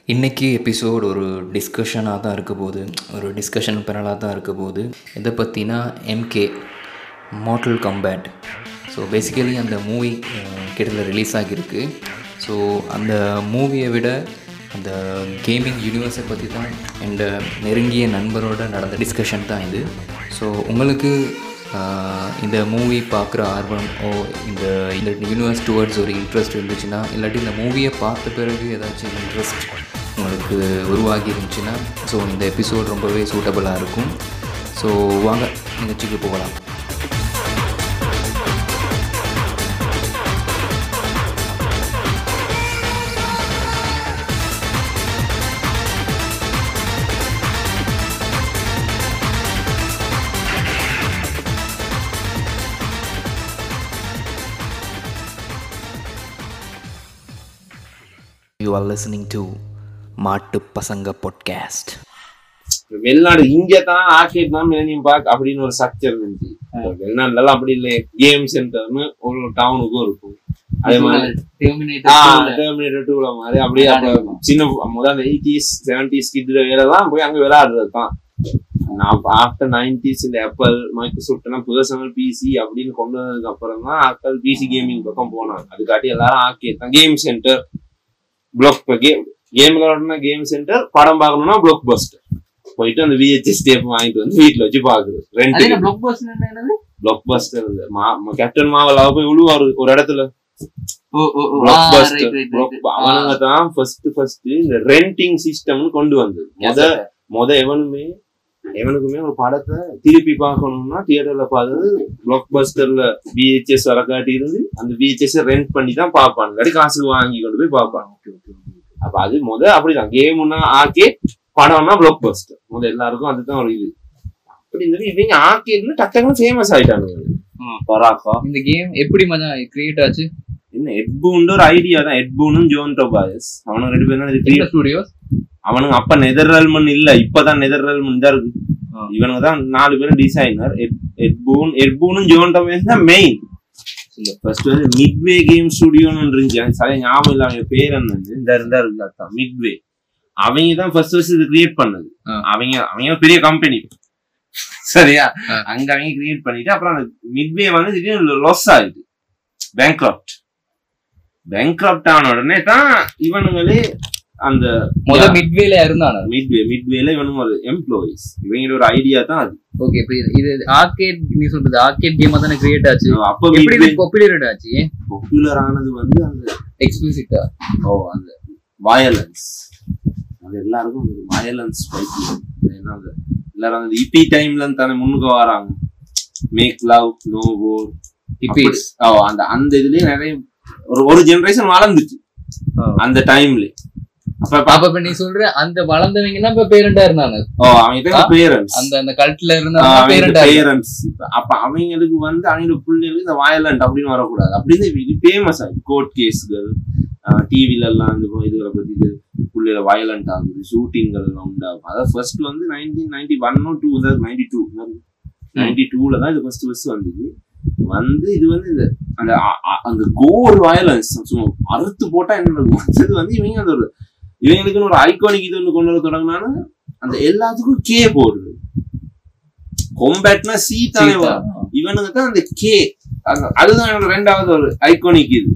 இன்றைக்கி எபிசோட் ஒரு டிஸ்கஷனாக தான் இருக்க போகுது ஒரு டிஸ்கஷன் பேனலாக தான் இருக்க போகுது எதை பற்றினா MK Mortal Kombat so basically அந்த மூவி கிட்டத்தில் ரிலீஸ் ஆகியிருக்கு ஸோ அந்த மூவியை விட அந்த கேமிங் யூனிவர்ஸை பற்றி தான் எந்த நெருங்கிய நண்பரோட நடந்த டிஸ்கஷன் தான் இது ஸோ உங்களுக்கு ஆஹ், இந்த மூவி பார்க்குற ஆர்வம் ஓ இந்த இந்த யூனிவர்ஸ் டுவர்ட்ஸ் ஒரு இன்ட்ரெஸ்ட் இருந்துச்சுன்னா இல்லாட்டி இந்த மூவியை பார்த்த பிறகு ஏதாச்சும் இன்ட்ரெஸ்ட் உங்களுக்கு உருவாகி இருந்துச்சுன்னா ஸோ இந்த எபிசோட் ரொம்பவே சூட்டபுளாக இருக்கும் ஸோ வாங்க நிகழ்ச்சிக்கு போகலாம் யூ ஆர் லிசனிங் டு மாட்டு பசங்க பாட்காஸ்ட் வெளிநாடு இங்க தான் ஆர்கேட் தான் மிலேனியம் பார்க் அப்படின்னு ஒரு ஸ்ட்ரக்சர் இருந்துச்சு வெளிநாட்டுல எல்லாம் அப்படி இல்லை கேம் சென்டர்னு ஒரு டவுனுக்கும் இருக்கும் அதே மாதிரி டெர்மினேட்டர் டூல மாதிரி அப்படியே அப்ப சின்ன முதல் அந்த எயிட்டிஸ் செவன்டிஸ் கிட் வேலைலாம் போய் அங்க விளையாடுறது தான் நான் ஆஃப்டர் நைன்டிஸ் இந்த ஆப்பிள் மைக்ரோசாஃப்ட்னா புதுசான பிசி அப்படின்னு கொண்டு வந்ததுக்கு அப்புறம் தான் ஆக்கள் பிசி கேமிங் பக்கம் போனாங்க அதுக்காட்டி எல்லாரும் ஆர்கேட் தான் game centre block game game விளையாடணும்னா கேம் சென்டர் படம் பார்க்கணும்னா பிளாக் பஸ்டர் போயிட்டு அந்த விஹெச்எஸ் டேப் வாங்கிட்டு வந்து வீட்டுல வச்சு பாக்குறது ரெண்டு பிளாக் பஸ்டர் கேப்டன் மாவல் அவ போய் விழுவாரு ஒரு இடத்துல பிளாக் பஸ்டர் அவனுங்க தான் ஃபர்ஸ்ட் ஃபர்ஸ்ட் இந்த ரெண்டிங் சிஸ்டம்னு கொண்டு வந்தது முத முத எவனுமே எவனுக்குமே ஒரு படத்தை திருப்பி பார்க்கணும்னா தியேட்டர்ல பார்த்தது பிளாக் பஸ்டர்ல விஹெச்எஸ் வர காட்டி இருந்து அந்த விஹெச்எஸ் ரெண்ட் பண்ணி தான் பார்ப்பாங்க இல்லாட்டி காசு வாங்கி கொண்டு போய் பார்ப்பாங்க அப்ப அது முத அப்படிதான் கேம்னா ஆக்கே படம்னா பிளாக் பஸ்டர் முத எல்லாருக்கும் அதுதான் ஒரு இது அப்படி இருந்தது இவங்க ஆக்கேட்னு டக்குன்னு ஃபேமஸ் ஆயிட்டானுங்க பராக்கா இந்த கேம் எப்படி மச்சான் கிரியேட் ஆச்சு என்ன எட்பூன்ற ஒரு ஐடியா தான் எட்பூனும் ஜோன் டோபாயஸ் அவனுக்கு ரெண்டு பேரும் இது இந்த create- ஸ்டுடியோஸ் அவனுங்க அப்ப நெதர்ரல்மன் இல்ல இப்பதான் நெதர்ரல்மன் தான் இருக்கு ஆ. இவனுங்க தான் நாலு பேரும் டிசைனர் எட்பூன் எட்பூனும் ஜோன் டோபாயஸ் தான் மெயின் ஃபர்ஸ்ட் வந்து மிட்வே கேம் ஸ்டுடியோன்னு இருந்துச்சு எனக்கு சரியா ஞாபகம் இல்ல அவங்க பேர் என்னன்னு இந்த இருந்தா இருக்கு அதான் மிட்வே அவங்க தான் ஃபர்ஸ்ட் ஃபர்ஸ்ட் இது கிரியேட் பண்ணது ஆ. அவங்க அவங்க ஒரு பெரிய கம்பெனி சரியா ஆ. அங்க அவங்க கிரியேட் பண்ணிட்டு அப்புறம் அந்த மிட்வே வந்து திடீர்னு லாஸ் ஆயிடுது பேங்க்ராப்ட் பேங்க்ராப்ட் ஆன உடனே தான் இவனுங்களே அந்த முத மிட்வேல இருந்தானு மிட்வே மிட்வேல இவனுங்க ஒரு எம்ப்ளாயிஸ் இவங்களோட ஒரு ஐடியா தான் அது ஓகே இப்போ இது இது ஆர்கேட் நீ சொல்றது ஆர்கேட் கேமா தானே கிரியேட் ஆச்சு அப்ப எப்படி இது பாப்புலர் ஆச்சு பாப்புலர் ஆனது வந்து அந்த எக்ஸ்பிளிசிட்டா ஓ அந்த வயலன்ஸ் அது எல்லாருக்கும் ஒரு வயலன்ஸ் பைத்தியம் ஏன்னா அந்த எல்லாரும் அந்த இபி டைம்ல தானே முன்னுக்கு வராங்க மேக் லவ் நோ war இப்போ ஓ அந்த அந்த இதுலயே நிறைய ஒரு ஒரு ஜெனரேஷன் வளர்ந்துச்சு அந்த டைம்ல அப்ப அப்ப இப்ப நீ சொல்ற அந்த வளர்ந்தவங்க தான் இப்ப பேரண்டா இருந்தாங்க ஓ அவங்க பேரண்ட்ஸ் அந்த அந்த கல்ட்ல இருந்தவங்க பேரண்டா பேரண்ட்ஸ் அப்ப அவங்களுக்கு வந்து அவங்களோட பிள்ளைகளுக்கு இந்த வயலண்ட் அப்படின்னு வரக்கூடாது அப்படின்னு இது ஃபேமஸ் ஆகுது கோர்ட் கேஸ்கள் டிவில எல்லாம் இந்த இதுகளை பத்தி இது பிள்ளைல வயலண்ட் ஆகுது ஷூட்டிங்கள் எல்லாம் உண்டாகும் அதாவது ஃபர்ஸ்ட் வந்து நைன்டீன் நைன்டி ஒன்னும் டூ நைன்டி டூ நைன்டி டூல தான் இது ஃபர்ஸ்ட் ஃபர்ஸ்ட் வந்தது வந்து இது வந்து இந்த அந்த அ- அ- அந்த கோர் வயலன்ஸ் சும்மா அறுத்து போட்டா என்ன நடக்கும் அது வந்து இவங்க அந்த ஒரு இவங்களுக்குன்னு ஒரு ஐகானிக் இது ஒன்று கொண்டு வர தொடங்கினாலும் அந்த எல்லாத்துக்கும் கே போடுது கொம்பேட்னா சி தானே வரும். இவனுங்க தான் அந்த கே அதுதான் என்னோட ரெண்டாவது ஒரு ஐகானிக் இது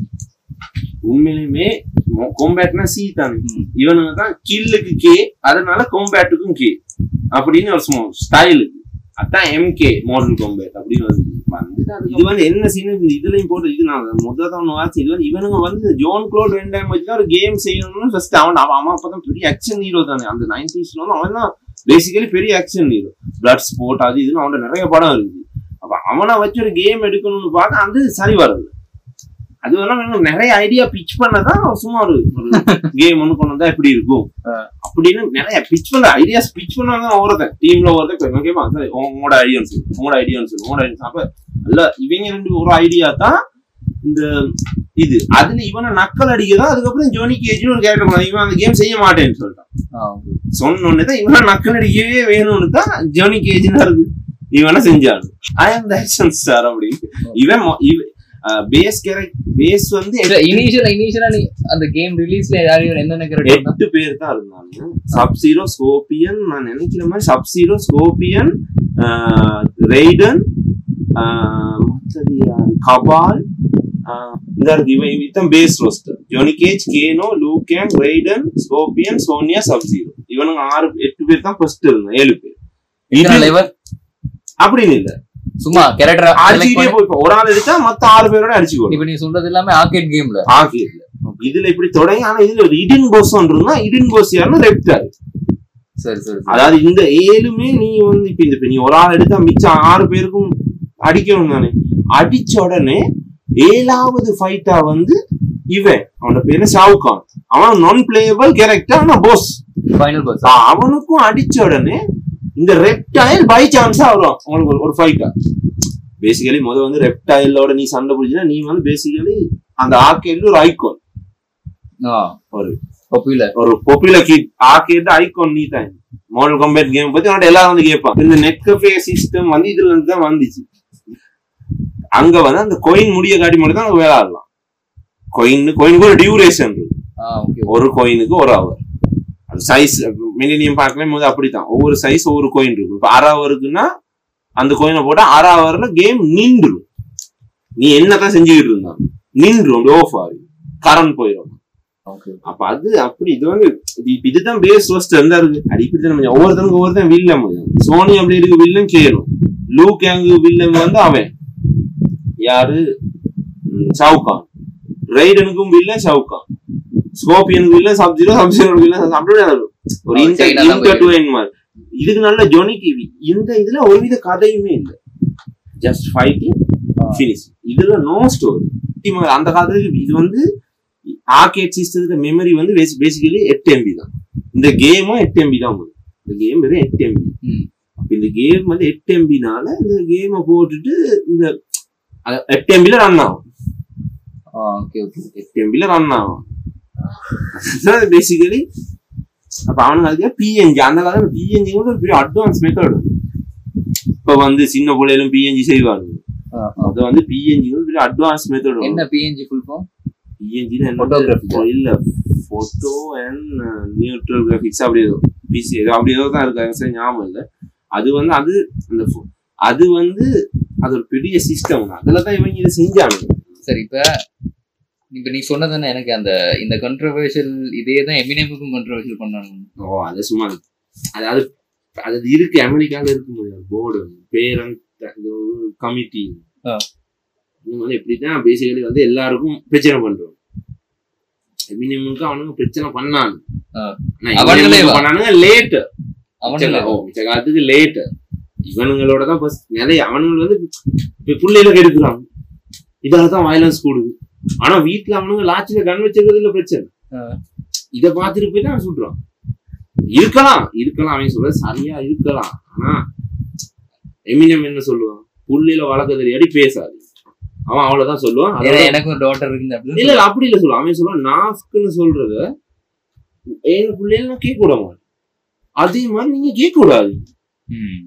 உண்மையிலுமே கொம்பேட்னா சி தானே ம். இவனுங்க தான் கில்லுக்கு கே அதனால கொம்பேட்டுக்கும் கே அப்படின்னு ஒரு சும்மா ஸ்டைலுக்கு அதான் எம்கே மாடல் கொம்பேட் அப்படின்னு வந்து வந்துட்டு அது இது வந்து என்ன சீன் இந்த இதுலயும் போட்டு இது நான் முதல்ல தான் ஒன்று வாசி இது வந்து இவனுங்க வந்து ஜோன் க்ளோட் ரெண்டு டைம் வச்சு தான் ஒரு கேம் செய்யணும்னு ஃபர்ஸ்ட் அவன் அவன் அவன் அப்பதான் பெரிய ஆக்ஷன் ஹீரோ தானே அந்த நைன்டிஸ்ல வந்து அவன் தான் பேசிக்கலி பெரிய ஆக்ஷன் ஹீரோ பிளட் ஸ்போர்ட் அது இதுன்னு அவன்கிட்ட நிறைய படம் இருக்கு அப்ப அவனை வச்சு ஒரு கேம் எடுக்கணும்னு பார்த்தா அது சரி வருது அது வேணா வேணும் நிறைய ஐடியா பிச் பண்ணதான் சும்மா ஒரு கேம் ஒன்று கொண்டு வந்தா எப்படி இருக்கும் அப்படின்னு நிறைய பிச் பண்ண ஐடியாஸ் பிச் பண்ணாதான் ஒருத்தன் டீம்ல ஒருத்தன் ஓகேவா சரி உங்களோட ஐடியான்னு சொல்லு உங்களோட ஐடியான்னு சொல்லு உங்களோட idea. அப்ப இல்ல இவங்க ரெண்டு ஒரு ஐடியா தான் இந்த இது அதுல இவனை நக்கல் அடிக்கதான் அதுக்கப்புறம் ஜோனி கேஜ்னு ஒரு கேரக்டர் இவன் அந்த கேம் செய்ய மாட்டேன்னு சொல்லிட்டான் சொன்ன உடனே தான் இவனை நக்கல் அடிக்கவே வேணும்னு தான் ஜோனி கேஜ்னா இருக்கு இவனை செஞ்சான் ஐ ஆம் த ஆக்ஷன் ஸ்டார் அப்படின்னு இவன் மொ- இவ- பேஸ் கேரக்ட் பேஸ் வந்து இனிஷியல் இனிஷியலா நீ அந்த கேம் ரிலீஸ்ல யாரையும் என்னென்ன கேரக்டர் எட்டு பேர் தான் இருந்தாங்க சப் ஜீரோ ஸ்கோபியன் நான் நினைக்கிற மாதிரி Sub Zero Scorpion Raiden Kabal இந்த இருக்கு இவன் இவன் base roster Johnny Cage Kano Liu Kang Raiden Scorpion Sonya Sub Zero இவனுங்க ஆறு எட்டு பேர் தான் ஃபர்ஸ்ட் இருந்தாங்க ஏழு பேர் இது லெவல் அப்படின்னு இல்ல சும்மா கேரக்டர் அடிச்சுக்கிட்டே போய் இப்ப ஒரு ஆள் எடுத்தா மத்த ஆறு பேரோட அடிச்சுக்கோ இப்ப நீ சொல்றது எல்லாமே ஆர்கேட் கேம்ல ஆகியதுல இதுல இப்படி தொடங்கி ஆனா இதுல ஒரு இடின் போஸ் இருந்தா இடின் போஸ் யாருன்னா ரெப்டார் சரி சரி சரி. அதாவது இந்த ஏழுமே நீ வந்து இப்ப இந்த இப்ப நீ ஒரு ஆள் எடுத்தா மிச்சம் ஆறு பேருக்கும் அடிக்கணும் தானே அடிச்ச உடனே ஏழாவது ஃபைட்டா வந்து இவன் அவனோட பேரு ஷாவுகான் அவன் நான் பிளேயபிள் கேரக்டர் ஆனா போஸ் ஃபைனல் பாஸ் அவனுக்கும் அடிச்ச உடனே இந்த ரெப்டைல் பை சான்ஸா வரும் உங்களுக்கு ஒரு- ஒரு ஃபைட்டா பேசிக்கலி முத வந்து ரெப்டைலோட நீ சண்டை பிடிச்சினா நீ வந்து பேசிக்கலி அந்த ஆர்கேட்ல ஒரு ஐகான் ஆ ஒரு பாப்புலர் ஒரு பொப்புலர் கிட் ஆர்கேட் ஐகான் நீ தான் மாடல் காம்பேட் கேம் பத்தி உன்கிட்ட எல்லாரும் வந்து கேட்பான் இந்த நெட் கஃபே சிஸ்டம் வந்து இதுல இருந்து தான் வந்துச்சு அங்க வந்து அந்த கோயின் முடிய காட்டி மட்டும் தான் அங்க விளையாடலாம் கோயின் கோயினுக்கு ஒரு டியூரேஷன் இருக்கு ஆ ஓகே ஒரு கோயினுக்கு ஒரு அவர் அது சைஸ் மினினியம் பார்க்கலாம் போது அப்படித்தான் ஒவ்வொரு சைஸ் ஒவ்வொரு கோயின் இருக்கும் இப்ப அரை ஹவருக்குன்னா அந்த கோயினை போட்டா அரை ஹவர்ல கேம் நின்றுடும் நீ என்னதான் செஞ்சுக்கிட்டு இருந்தா நின்றும் ஓஃப் ஆகும் கரண்ட் போயிடும் ஓகே அப்ப அது அப்படி இது வந்து இது இப்ப இதுதான் பேஸ் ஃபர்ஸ்ட் இருந்தா இருக்கு அடிப்படி தான் நம்ம ஒவ்வொருத்தனுக்கு ஒவ்வொருத்தன் வில்லம் சோனி அப்படி இருக்கு வில்லன் கேரும் லூ கேங்கு வில்லன் வந்து அவன் யாரு ம், ஷவுகான் ரைடனுக்கும் வில்லன் ஷவுகான் ஸ்கோபியனுக்கு வில்லன் சப்ஜீரோ சப்ஜீரோ வில்லன் அப்படி ஒரு ஆ, சரி, நல்லா இன்டர்டுவைன் மாதிரி இதுக்கு நல்ல ஜொனிக்கு இந்த இதுல ஒருவித கதையுமே இல்லை ஜஸ்ட் ஃபைட்டிங் ஆ. ஃபினிஷ் இதுல நோ ஸ்டோரி அந்த காலத்துக்கு இது வந்து ஆர்கேட் சிஸ்டத்துக்கு மெமரி வந்து பேசிக்கலி எட்டு எம்பி தான் இந்த கேமும் எட்டு எம்பி தான் வரும் இந்த கேம் வெறும் எட்டு எம்பி ம். இந்த கேம் வந்து எட்டு எம்பினால இந்த கேமை போட்டுட்டு இந்த அ- எட்டு எம்பில ரன் ஆகும் ஆ ஓகே ஓகே எட்டு எம்பில ரன் ஆகும் பேசிக்கலி அப்ப அவனுக்கு அதுக்கு பிஎன்ஜி அந்த காலத்துல பிஎன்ஜி கூட ஒரு பெரிய அட்வான்ஸ் மெத்தட் இப்ப வந்து சின்ன பிள்ளைகளும் பிஎன்ஜி செய்வாங்க ஆ, ஆ. அது வந்து பிஎன்ஜி வந்து பெரிய அட்வான்ஸ் மெத்தட் என்ன PNG full form PNG Photography. இல்ல போட்டோ அண்ட் நியூட்ரல் கிராபிக்ஸ் அப்படி ஏதோ பிசி ஏதோ அப்படி ஏதோ தான் இருக்கு சரி ஞாபகம் இல்ல அது வந்து அது அந்த pho- அது வந்து அது ஒரு பெரிய சிஸ்டம் அதுல தான் இவங்க இதை செஞ்சாங்க சரி இப்ப இப்ப நீ சொன்னதானே எனக்கு அந்த இந்த கண்ட்ரவர்ஷியல் இதே தான் எமினேமுக்கும் கண்ட்ரவர்ஷியல் பண்ணாங்க ஓ அது சும்மா அதாவது அது இருக்கு அமெரிக்கால இருக்கு முடியாது போர்டு பேரண்ட் கமிட்டி ஆ. இவங்க வந்து எப்படிதான் பேசிக்கலி வந்து எல்லாருக்கும் பிரச்சனை பண்றோம் எமினமுக்கு அவனுங்க பிரச்சனை பண்ணாங்க ஆ. ஆனா அவனுங்களே இவனுங்க வா. பண்ணானுங்க லேட் அவனுங்களே ஓ மிச்ச காலத்துக்கு லேட் இவனுங்களோட தான் ஃபர்ஸ்ட் நிறைய அவனுங்க வந்து இப்ப புள்ளையில கெடுக்கிறாங்க இதால தான் வயலன்ஸ் கூடுது ஆனா வீட்டுல அவனுங்க லாட்சில கண் வச்சிருக்கிறது இல்ல பிரச்சனை ஆ. இத பாத்துட்டு போய் தான் சுடுறான் இருக்கலாம் இருக்கலாம் அவன் சொல்றது சரியா இருக்கலாம் ஆனா எமினம் என்ன சொல்லுவான் புள்ளையில வளர்க்க தெரியாடி பேசாது அவன் அவ்வளவுதான் சொல்லுவான் ஏன்னா அதோட- எனக்கு ஒரு டாட்டர் இருக்கு இல்ல அப்படின்னு இல்ல அப்படி இல்ல சொல்லுவான் அவன் சொல்லுவான் நாஃப்க்குன்னு சொல்றத எங்க பிள்ளைல நான் கேட்க விட மாட்டேன் அதே மாதிரி நீங்க கேட்க கூடாது ம்.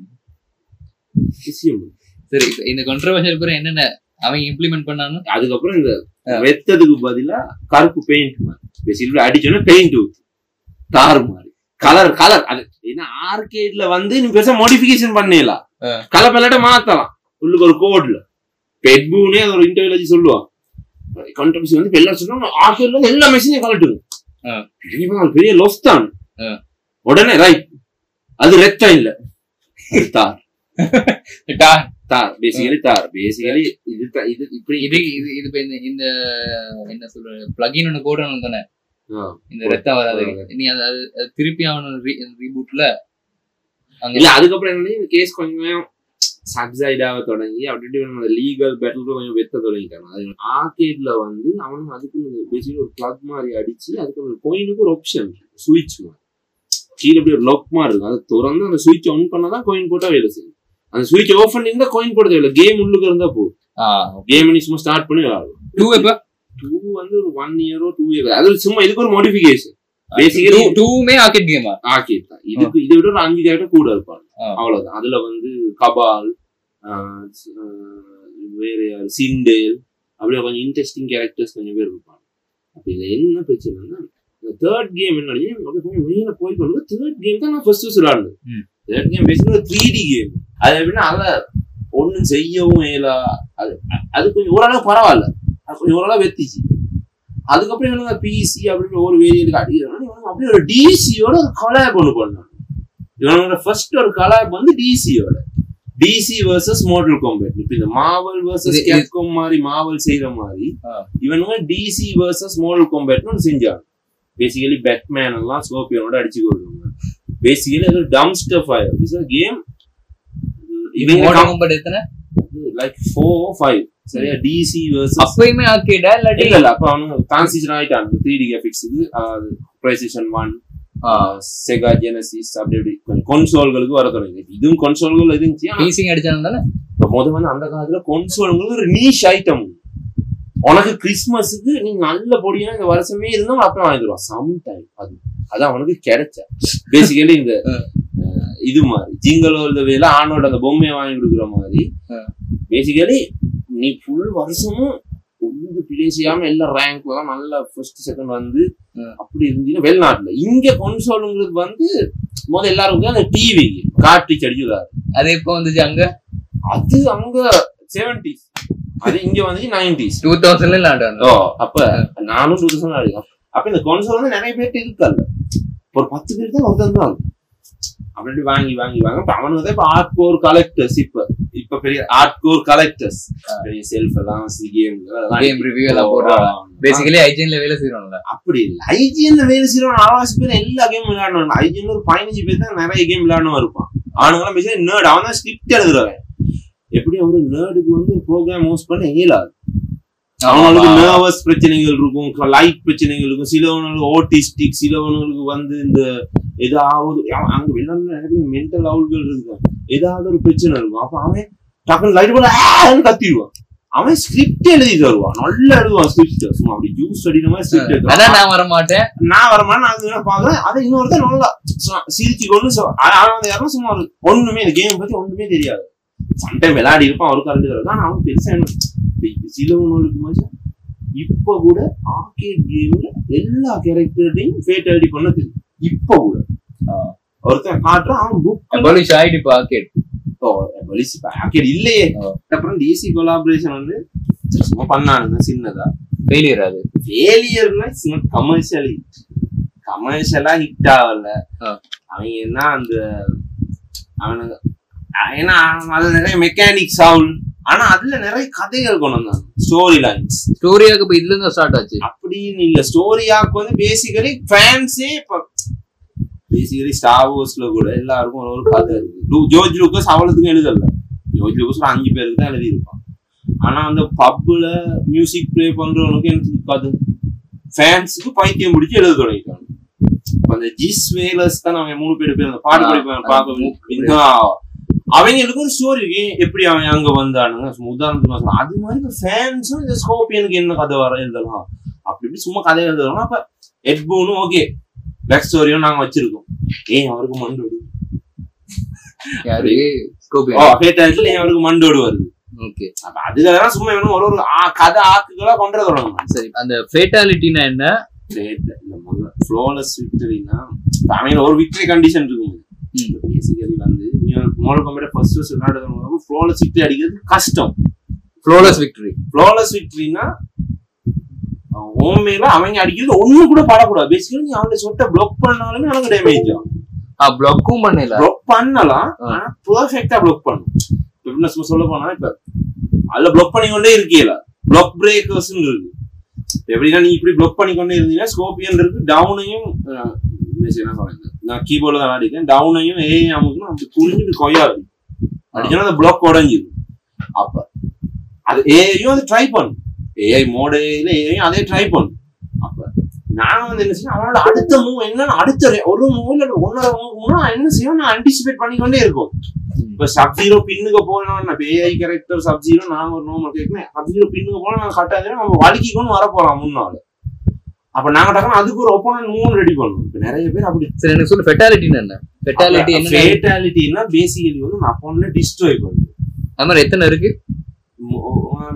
விஷயம் சரி இப்ப இந்த கண்ட்ரவர்ஷியல் பேர் என்னென்ன அவன் இம்ப்ளிமெண்ட் பண்ணானு அதுக்கப்புறம் இந்த வெத்ததுக்கு பதிலா கருப்பு பெயிண்ட் மாதிரி சில்வர் அடிச்சோன்னா பெயிண்ட் ஊத்து தார் மாதிரி கலர் கலர் அது ஏன்னா ஆர்கேட்ல வந்து நீ பெருசா மாடிஃபிகேஷன் பண்ணலாம் ஆ. கலர் பல்லட்ட மாத்தலாம் உள்ளுக்கு ஒரு கோட்ல பெட்பூனே அது ஒரு இன்டர்வியூல வச்சு சொல்லுவான் கண்ட்ரவர்சி வந்து இப்ப எல்லாரும் சொன்னா ஆர்கேட்ல எல்லா மெஷினையும் கலட்டுங்க ஆ. பெரிய பெரிய லொஸ் தான் ஆ. உடனே ரைட் அது ரெத்தம் இல்ல தார் தார் பேசிக்கலி தார் பேசிக்கலி இது த- இது இப்படி இது இது இது இப்ப இந்த இந்த என்ன சொல்ற பிளகின் ஒன்று போடணும் தானே ஆ. இந்த ரத்தம் வராது நீ அது அது அது திருப்பி அவன ரீபூட்ல அங்க இல்ல அதுக்கப்புறம் என்ன இந்த கேஸ் கொஞ்சம் சப்சைட் ஆக தொடங்கி அப்படி இப்படி லீகல் பேட்டில் கொஞ்சம் வெத்த தொடங்கிட்டாங்க அது ஆர்கேட்ல வந்து அவனும் அதுக்கு பேசிக்கலி ஒரு பிளக் மாதிரி அடிச்சு அதுக்கு அந்த கோயினுக்கு ஒரு ஆப்ஷன் சுவிட்ச் மாதிரி கீழே இப்படி ஒரு லொக் மாதிரி இருக்கும் அதை திறந்து அந்த சுவிட்ச் ஆன் பண்ணாதான் கோயின் போட்டா வேலை செய்யும் அந்த சுவிட்ச் ஓஃப் பண்ணியிருந்தா கோயின் போட தேவையில்ல கேம் உள்ளுக்கு இருந்தா போதும் கேம் நீ சும்மா ஸ்டார்ட் பண்ணி விளையாடலாம் டூ இப்ப டூ வந்து ஒரு ஒன் இயரோ டூ இயர் அது சும்மா இதுக்கு ஒரு மாடிஃபிகேஷன் பேசிக்கலி டூவுமே ஆர்கேட் கேமா ஆர்கேட் தான் இதுக்கு இதை விட ஒரு அஞ்சு கேரக்டர் கூட இருப்பாங்க ஆ. அவ்வளவுதான் அதுல வந்து கபால் ஆஹ் ஸ்- ஆஹ் வேற யாரு சிண்டேல் அப்படியே கொஞ்சம் இன்ட்ரெஸ்டிங் கேரக்டர்ஸ் கொஞ்சம் பேர் இருப்பாங்க அப்ப இதுல என்ன பிரச்சனைனா இந்த தேர்ட் கேம் என்ன கொஞ்சம் மேல போய் கொண்டு தேர்ட் கேம் தான் நான் ஃபர்ஸ்ட் விளாடுனேன் ம். தேர்ட் கேம் பேசுறது த்ரீ டி கேம் அது எப்படின்னா அத ஒண்ணும் செய்யவும் இயலா அது அது கொஞ்சம் ஓரளவு பரவாயில்ல அது கொஞ்சம் ஓரளவு வெத்திச்சு அதுக்கப்புறம் இவனுங்க பிசி அப்படின்னு ஒரு வேரியலுக்கு அடிக்கிறாங்க இவனுங்க அப்படியே ஒரு டிசியோட ஒரு கலாப் ஒன்று பண்ணாங்க இவனோட ஃபர்ஸ்ட் ஒரு கலாப் வந்து டிசியோட டிசி வர்சஸ் மோட்டல் காம்பேட் இப்ப இந்த மாவல் வர்சஸ் இது- இது- கேப்காம் மாதிரி மாவல் செய்யற மாதிரி ஆ. இவனுங்க டிசி வர்சஸ் மோட்டல் காம்பேட்னு ஒன்று செஞ்சாங்க பேசிக்கலி பேட்மேன் எல்லாம் ஸ்கோப்பியனோட அடிச்சு கொள்வாங்க பேசிக்கலி அது டம்ஸ்டர் ஃபயர் கேம் இவங்க மோட்டர் கம்பெட் எத்தனை லைக் ஃபோர் ஃபைவ் சரியா டிசி வர்சஸ் அப்பயுமே ஆர்கேடா இல்லாட்டி இல்ல இல்ல அப்ப அவனுங்க டிரான்சிஷன் ஆயிட்டாங்க த்ரீ டி கிராபிக்ஸுக்கு பிளேஸ்டேஷன் ஒன் ஆ. செகா ஜெனசிஸ் அப்படி அப்படி கொஞ்சம் கொன்சோல்களுக்கு வர தொடங்கி இதுவும் கொன்சோல்கள் இருந்துச்சு ஆனா பிசிங் அடிச்சாலும் தானே இப்ப முத வந்து அந்த காலத்துல கொன்சோல்ங்கிறது ஒரு நீஷ் ஐட்டம் உனக்கு கிறிஸ்மஸுக்கு நீ நல்ல பொடியா இந்த வருஷமே இருந்தா அப்ப வாங்கிடுவான் சம் டைம் அது அது அவனுக்கு கிடைச்ச பேசிக்கலி இந்த அஹ், இது மாதிரி ஜிங்கலோ இந்த வேலை ஆணோட அந்த பொம்மையை வாங்கி கொடுக்குற மாதிரி ஆ. பேசிக்கலி நீ ஃபுல் வருஷமும் ஒன்று பிளே செய்யாம எல்லா ரேங்க்ல தான் நல்லா ஃபர்ஸ்ட் செகண்ட் வந்து ஆ. அப்படி இருந்தீங்கன்னா வெளிநாட்டுல இங்க கொன்சோலுங்கிறது வந்து முதல்ல எல்லாருக்கும் அந்த டிவி கார்ட்ரிச் அடிச்சுதாரு அது எப்போ வந்துச்சு அங்க அது அங்க செவன்டிஸ் அது இங்க வந்து நைன்டிஸ் டூ தௌசண்ட்ல விளாண்டாங்க ஓ அப்ப நானும் டூ தௌசண்ட் ஆடிக்கும் அப்ப இந்த கொன்சோல் வந்து நிறைய பேர்ட்டு இருக்கல்ல ஒரு பத்து பேர் தான் ஒருத்தன் தான் இருக்கும். அப்படி வாங்கி வாங்கி வாங்க இப்ப அவனுக்கு தான் இப்ப ஆர்ட் கோர் கலெக்டர்ஸ் இப்ப இப்ப பெரிய ஆர்ட் கோர் கலெக்டர்ஸ் பெரிய செல்ஃப் எல்லாம் கேம் கேம் ரிவ்யூ எல்லாம் போடுறாங்க பேசிக்கலி ஐஜின்ல வேலை செய்யறோம்ல அப்படி இல்லை ஐஜிஎன்ல வேலை செய்யறவன் அரைவாசி பேர் எல்லா கேம் விளையாடணும் ஐஜிஎன்ல ஒரு பதினஞ்சு பேர் தான் நிறைய கேம் விளையாடணும் இருப்பான் அவனுங்கெல்லாம் பேசி நேர்டு அவன் தான் ஸ்கிரிப்ட் எழுதுறவன் எப்படி ஒரு நேர்டுக்கு வந்து ப்ரோக்ராம் ஹோஸ்ட் பண்ண இயலாது அவங்களுக்கு நர்வஸ் பிரச்சனைகள் இருக்கும் லைட் பிரச்சனைகள் இருக்கும் சிலவனுக்கு ஓட்டிஸ்டிக் சிலவனுக்கு வந்து இந்த ஏதாவது அவன் அங்க வெளிநாட்டுல நிறைய மென்டல் அவுட்கள் இருக்கும் ஏதாவது ஒரு பிரச்சனை இருக்கும் அப்ப அவன் டக்குனு லைட் போல ஆன்னு கத்திடுவான் அவன் ஸ்கிரிப்ட் எழுதி தருவான் நல்லா எழுதுவான் ஸ்கிரிப்ட் சும்மா அப்படி ஜூஸ் அடிக்கிற மாதிரி ஸ்கிரிப்ட் அதான் எழுதுவான் நான் வர மாட்டேன் நான் வரமாட்டேன் நான் வந்து பாக்குறேன் அதை இன்னொருத்தன் நல்லா சும்மா சிரிச்சு கொண்டு சொ- ஆ- அவன் வந்து யாரும் சும்மா ஒரு ஒண்ணுமே இந்த கேம் பத்தி ஒண்ணுமே தெரியாது சம்டைம் விளையாடி இருப்பான் அவருக்கு கரண்ட் தரும் ஆனா அவன் பெருசா என்ன இப்ப சிலவனுக்கு மச்சான் இப்ப கூட ஆர்கேட் கேம்ல எல்லா கேரக்டரையும் ஃபேட்டாலிட்டி பண்ண தெரியும் இப்ப கூட ஒருத்தன் காட்டுறான் அவன் புக் அபாலிஷ் ஆயிட்டு இப்ப ஆர்கேட் ஆர்கேட் இல்லையே ஆ. அப்புறம் டிசி கொலாபரேஷன் வந்து சும்மா பண்ணானுங்க சின்னதா ஃபெயிலியர் அது ஃபெயிலியர்னா இட்ஸ் நாட் கமர்ஷியலி கமர்ஷியலா ஹிட் ஆகல ஆ. அவங்க என்ன அந்த அவனுங்க ஏன்னா அதுல நிறைய மெக்கானிக்ஸ் ஆகும் ஆனா அதுல நிறைய கதைகள் கொண்டு வந்தாங்க ஸ்டோரி லைன்ஸ் ஸ்டோரியாக்கு இப்ப இதுல இருந்து ஸ்டார்ட் ஆச்சு அப்படின்னு இல்ல ஸ்டோரியாக்கு வந்து பேசிக்கலி ஃபேன்ஸே இப்ப பேசிக்கலி ஸ்டார் வார்ஸ்ல கூட எல்லாருக்கும் ஒரு ஒரு கதை இருக்கு லூ- ஜோர்ஜ் லூக்கஸ் அவ்வளவுக்கும் எழுதல ஜோர்ஜ் லூக்கஸ் ஒரு அஞ்சு பேருக்கு தான் எழுதியிருப்பான் ஆனா அந்த பப்ல மியூசிக் ப்ளே பண்றவனுக்கு எனக்கு கதை ஃபேன்ஸுக்கு பைத்தியம் பிடிச்சி எழுத தொடங்கிட்டாங்க இப்ப அந்த ஜிஸ் வேலர்ஸ் தான் அவங்க மூணு பேர் பேர் அந்த பாட்டு ஆ, படிப்பாங்க ஆ, பார்க்க இதா, அவங்களுக்கு ஒரு ஸ்டோரி இருக்கு எப்படி அவன் அங்க வந்தானுங்க சும்மா உதாரணத்துக்கு நான் சொல்றேன். அது மாதிரி இப்ப ஃபேன்ஸும் இந்த ஸ்கோப்பியனுக்கு என்ன கதை வர எழுதலாம் அப்படி இப்படி சும்மா கதை எழுதலாம் அப்ப ஹெட்போனும் ஓகே பேக் ஸ்டோரியும் நாங்க வச்சிருக்கோம் ஏன் அவருக்கு மண்டோடு யாரு ஸ்கோப் ஓ ஃபேட்டாலிட்டில ஏன் அவருக்கு மண்டோடு வருது ஓகே அப்ப அதுக்கெல்லாம் சும்மா வேணும் ஒரு ஒரு ஆ- கதை ஆக்குகளா கொண்டு தொடங்கணும் சரி அந்த ஃபேட்டாலிட்டினா என்ன ஃப்ளோலஸ் விக்டரினா அவன் ஒரு விக்டரி கண்டிஷன் இருக்கும் ம். பேசிக்கலி வந்து நீ ஒரு மோடல் கம்பெனி ஃபர்ஸ்ட் ஃபர்ஸ்ட் விளையாடுறவங்க ஃப்ளோலஸ் விக்டரி அடிக்கிறது கஷ்டம் ஃப்ளோலஸ் விக்டரி ஃப்ளோலஸ் விக்டரினா ஹோம்மேல அவங்க அடிக்கிறது ஒண்ணு கூட படக்கூடாது பேசிக்கலி நீ அவனை சொட்ட பிளாக் பண்ணாலுமே அவனுக்கு டேமேஜ் ஆகும் ஆ பிளாக்கும் பண்ணல பிளாக் பண்ணலாம் ஆ. ஆனா பெர்ஃபெக்ட்டா பிளாக் பண்ணும் இப்ப என்ன சும்மா சொல்ல போனா இப்ப அதுல பிளாக் பண்ணி கொண்டே இருக்கீல பிளாக் பிரேக்கர்ஸ் இருக்கு எப்படின்னா நீ இப்படி பிளாக் பண்ணி கொண்டே இருந்தீங்கன்னா ஸ்கோப்பியன் இருக்கு டவுனையும் என்ன சொல்றேன் நான் கீபோர்ட்ல தான் அடிக்கிறேன் டவுனையும் ஏ அமுக்குன்னு அப்படி குனிஞ்சு இப்படி கொய்யாது அடிச்சா அந்த பிளாக் உடஞ்சிடும் அப்ப அது ஏஐயும் அது ட்ரை பண்ணும் ஏஐ மோடையில ஏஐயும் அதே ட்ரை பண்ணும் அப்ப நான் வந்து என்ன செய்யணும் அவனோட அடுத்த மூவ் என்னன்னு அடுத்த re- ஒரு மூவ் இல்ல ஒன்னோட மூவ் நான் என்ன செய்யும் நான் அன்டிசிபேட் பண்ணிக்கொண்டே இருக்கும் இப்ப சப் ஜீரோ பின்னுக்கு போனோம் இப்ப ஏஐ கேரக்டர் சப் ஜீரோ நான் ஒரு நோமல் கேட்கணும் சப் ஜீரோ பின்னுக்கு போனா நான் கட்டாது நம்ம வலிக்கு கொண்டு வர போலாம் முன்னால அப்ப நாங்க டக்குனு அதுக்கு ஒரு ஒப்போனன்ட் மூவ் ரெடி பண்ணணும் இப்ப நிறைய பேர் அப்படி சரி எனக்கு சொல்லு ஃபெட்டாலிட்டின்னு என்ன ஃபெட்டாலிட்டி என்ன ஃபேட்டாலிட்டினா பேசிக்கலி வந்து நான் அப்போன்ல டிஸ்ட்ராய் பண்ணும் அது மாதிரி எத்தனை இருக்கு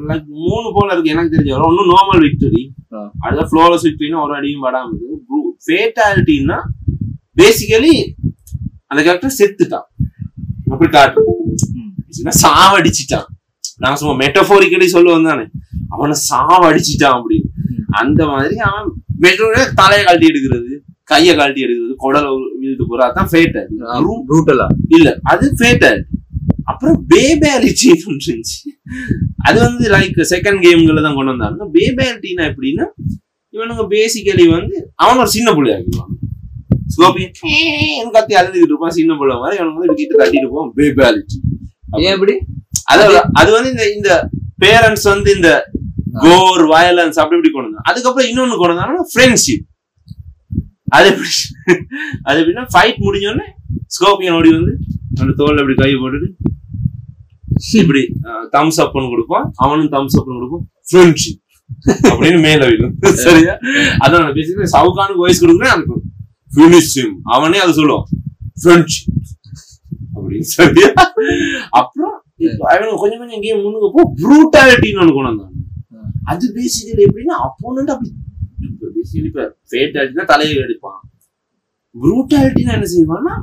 லைக் மூணு போல இருக்கு எனக்கு தெரிஞ்ச வரை ஒன்னும் நார்மல் விக்டரி ஆ. அதுல ஃப்ளோலஸ் விக்டரினா ஒரு அடியும் படாம இருக்கு ஃபேட்டாலிட்டின்னா பேசிக்கலி அந்த கேரக்டர் செத்துட்டான் அப்படி காட்டு ம். ஏன்னா சாவடிச்சிட்டான் நான் சும்மா மெட்டபோரிக்கலி சொல்லுவேன் தானே அவனை சாவடிச்சிட்டான் அப்படின்னு ம். அந்த மாதிரி அவன் மெட்ரோட தலையை கழட்டி எடுக்கிறது கையை கழட்டி எடுக்கிறது குடலை இழுத்து போறது அதான் ஃபேட்டாலிட்டி ப்ரூட்டலா இல்ல அது ஃபேட்டாலிட்டி அப்புறம் பேபேலிட்டி இருந்துச்சு அது வந்து லைக் செகண்ட் கேம்களை தான் கொண்டு வந்தாங்க பேபேலிட்டினா எப்படின்னா இவனுங்க பேசிக்கலி வந்து அவன் ஒரு சின்ன புள்ளி ஆக்கிடுவான் ஸ்கோப்பியன் கத்தி அழுதுகிட்டு இருப்பான் சின்ன புள்ள மாதிரி அவனுக்கு வந்து கிட்ட கட்டிட்டு போவான் பேபேலிட்டி ஏன் எப்படி அது அது வந்து இந்த இந்த பேரண்ட்ஸ் வந்து இந்த கோர் வயலன்ஸ் அப்படி இப்படி கொண்டு வந்தாங்க அதுக்கப்புறம் இன்னொன்னு கொண்டு வந்தாங்கன்னா ஃப்ரெண்ட்ஷிப் அது எப்படி அது எப்படின்னா ஃபைட் முடிஞ்சோடனே ஸ்கோப்பியன் ஓடி வந்து அந்த தோல்ல இப்படி கை போட்டுட்டு இப்படி தம்ஸ் அப்னு கொடுப்பான் அவனும் தம்ஸ் அப்னு கொடுப்பான் ஃப்ரெண்ட்ஷிப் அப்படின்னு மேல விடும் சரியா அதான் பேசிக்கலி சவுகானுக்கு வயசு கொடுக்குறேன் அதுக்கு ஃபினிஷ் அவனே அதை சொல்லுவான் ஃப்ரெண்ட்ஷிப் அப்படின்னு சரியா அப்புறம் இப்ப அவனுக்கு கொஞ்சம் கொஞ்சம் கேம் முன்னுக்கு போ ப்ரூட்டாலிட்டின்னு ஒன்று கொண்டு வந்தாங்க அது பேசிக்கலி எப்படின்னா அப்போனண்ட் அப்படி பேசிக்கலி இப்ப ஃபேட்டாலிட்டினா தலையை எடுப்பான் ப்ரூட்டாலிட்டினா என்ன செய்வான்னா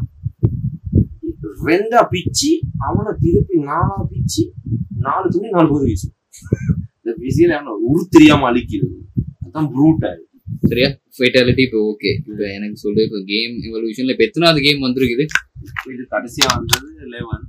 ரெண்டா பிச்சு அவனை திருப்பி நாலா பிச்சு நாலு துணி நாலு போது வீசும் இந்த பேசிக்கலி அவனை உரு தெரியாம அழிக்கிறது அதான் ப்ரூட்டாலிட்டி சரியா ஃபைட்டாலிட்டி இப்போ ஓகே இப்போ எனக்கு சொல்லு இப்போ கேம் எவல்யூஷன்ல இப்போ எத்தனாவது கேம் வந்திருக்குது இது கடைசியா வந்தது லெவன்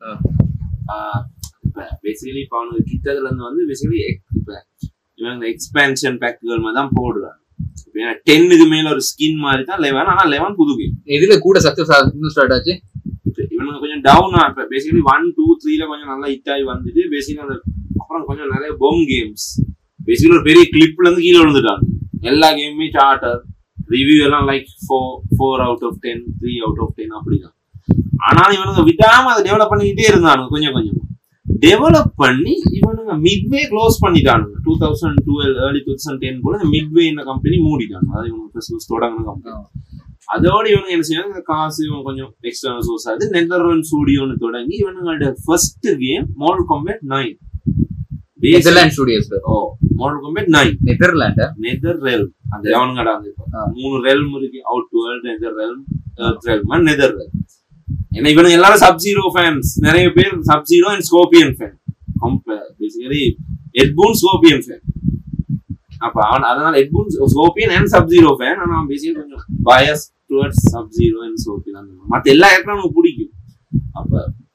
ஆ. இப்ப பேசிக்கலி இப்ப அவனுக்கு கிட்டதுல இருந்து வந்து பேசிக்கலி இப்ப இவங்க எக்ஸ்பேன்ஷன் பேக்குகள் மாதிரி தான் போடுறாங்க இப்ப டென்னுக்கு மேல ஒரு ஸ்கின் மாதிரி தான் லெவன் ஆனா லெவன் புது கேம் இதுல கூட சக்சஸ் இன்னும் ஸ்டார்ட் ஆச்சு இவனுக்கு கொஞ்சம் டவுன் இப்ப பேசிக்கலி ஒன் டூ த்ரீல கொஞ்சம் நல்லா ஹிட் ஆகி வந்துட்டு பேசிக்கலி அந்த அப்புறம் கொஞ்சம் நிறைய பொம் கேம்ஸ் பேசிக்கலி ஒரு பெரிய கிளிப்ல இருந்து கீழே விழுந்துட்டாங்க எல்லா கேமுமே சார்ட்டர் ரிவ்யூ எல்லாம் like four four out of ten three out of ten அப்படிதான் ஆனாலும் இவனுங்க விடாம அதை டெவலப் பண்ணிக்கிட்டே இருந்தானுங்க கொஞ்சம் கொஞ்சம் டெவலப் பண்ணி இவனுங்க மிட்வே க்ளோஸ் பண்ணிட்டானுங்க two thousand twelve early two thousand ten போல இந்த மிட்வே இந்த கம்பெனி மூடிட்டாங்க அதாவது இவங்க ஃபர்ஸ்ட் தொடங்கின கம்பெனி அதோட இவங்க என்ன செய்வாங்க இந்த காசு இவங்க கொஞ்சம் எக்ஸ்டர்னல் சோர்ஸ் ஆகுது நெதர்லாண்ட் ஸ்டூடியோன்னு தொடங்கி இவனுங்களோட first game Mortal Kombat nine NetherRealm Studios ஓ மாடல் காம்பேட் நைன் நெதர்லாண்டா நெதர் ரெல் அந்த அவனுங்கடா அந்த இப்ப ஆ. மூணு ரெல்ம் இருக்கு Outworld Netherrealm Earthrealm Netherrealm ஏன்னா இவனுங்க எல்லாரும் சப் ஜீரோ ஃபேன்ஸ் நிறைய பேர் Sub Zero and Scorpion fan basically Ed Boon Scorpion fan அப்ப அவன் அதனால Ed Boon Scorpion and Sub Zero fan ஆனா அவன் பேசிக்கலி கொஞ்சம் bias towards Sub Zero and Scorpion அந்த மாதிரி. மத்த எல்லா இடத்துல அவனுக்கு பிடிக்கும் அப்ப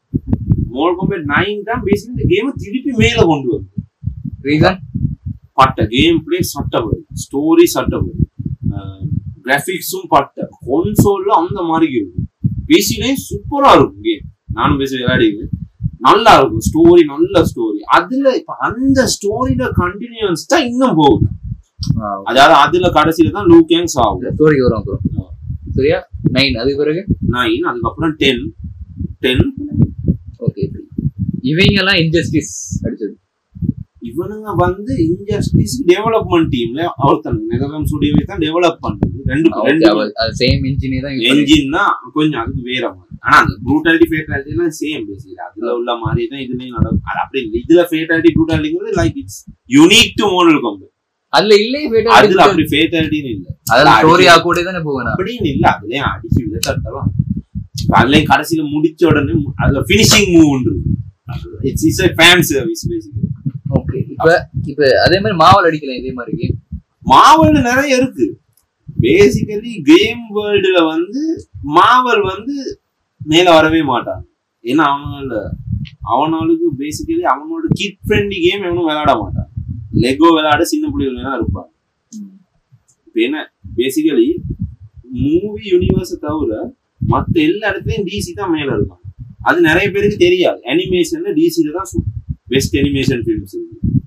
மோல் காம்பேட் நைன் தான் பேசிக்கலி இந்த கேமை திருப்பி மேல கொண்டு வரும் ரீசன் பட்ட கேம் பிளே சட்டபடி ஸ்டோரி சட்டபடி கிராஃபிக்ஸும் பட்ட கொன்சோல்ல அந்த மாதிரி இருக்கும் பிசிலே சூப்பரா இருக்கும் கேம் நானும் பேசி விளையாடிங்க நல்லா இருக்கும் ஸ்டோரி நல்ல ஸ்டோரி அதுல இப்ப அந்த ஸ்டோரியில கண்டினியூஸ் தான் இன்னும் போகுது அதாவது அதுல கடைசியில தான் லூ கேங்ஸ் ஆகும் ஸ்டோரி வரும் அப்புறம் சரியா நைன் அதுக்கு பிறகு நைன் அதுக்கப்புறம் டென் டென் ஓகே இவங்க எல்லாம் இன்ஜஸ்டிஸ் அடிச்சது இவனுங்க வந்து இன்ஜஸ்டிஸ் டெவலப்மெண்ட் டீம்ல ஒருத்தன் நெதர்லாந்து ஸ்டுடியோவை தான் டெவலப் பண்றது ரெண்டு ரெண்டு சேம் இன்ஜினே தான் use பண்ணி- என்ஜின்னா கொஞ்சம் அதுக்கு வேற மாதிரி ஆனா அந்த ப்ரூட்டாலிட்டி ஃபேட்டாலிட்டி எல்லாம் சேம் பேசிக்கல அதுல உள்ள மாதிரி தான் இதுலயும் நடக்கும் அது அப்படி இல்லை இதுல ஃபேட்டாலிட்டி ப்ரூட்டாலிட்டிங்கிறது like it's unique to Mortal Kombat அதுல இல்லையே அதுல fatality. அப்படி ஃபேட்டாலிட்டின்னு இல்ல அதுல ஸ்டோரியா கூட தானே போவேன் அப்படின்னு இல்ல அதுலயும் அடிச்சு வித தட்டலாம் அதுலயும் கடைசியில முடிச்ச உடனே அதுல பினிஷிங் மூவ்ன்றது it's it's fan service basically okay இப்ப இப்ப அதே மாதிரி மாவல் அடிக்கலாம் இதே மாதிரி game. மாவல் நிறைய இருக்கு பேசிக்கலி கேம் வேர்ல்டுல வந்து மாவல் வந்து மேல வரவே மாட்டான் ஏன்னா அவனால அவனாளுக்கு பேசிக்கலி அவனோட கிட் ஃப்ரெண்ட்லி கேம் எவனும் விளையாட மாட்டான் லெகோ விளையாட சின்ன பிள்ளைகள் வேணா இருப்பாங்க இப்ப என்ன பேசிக்கலி மூவி யூனிவர்ஸை தவிர மத்த எல்லா இடத்துலயும் டிசி தான் மேல இருக்காங்க அது நிறைய பேருக்கு தெரியாது அனிமேஷன்ல டிசில தான் பெஸ்ட் அனிமேஷன் ஃபிலிம்ஸ்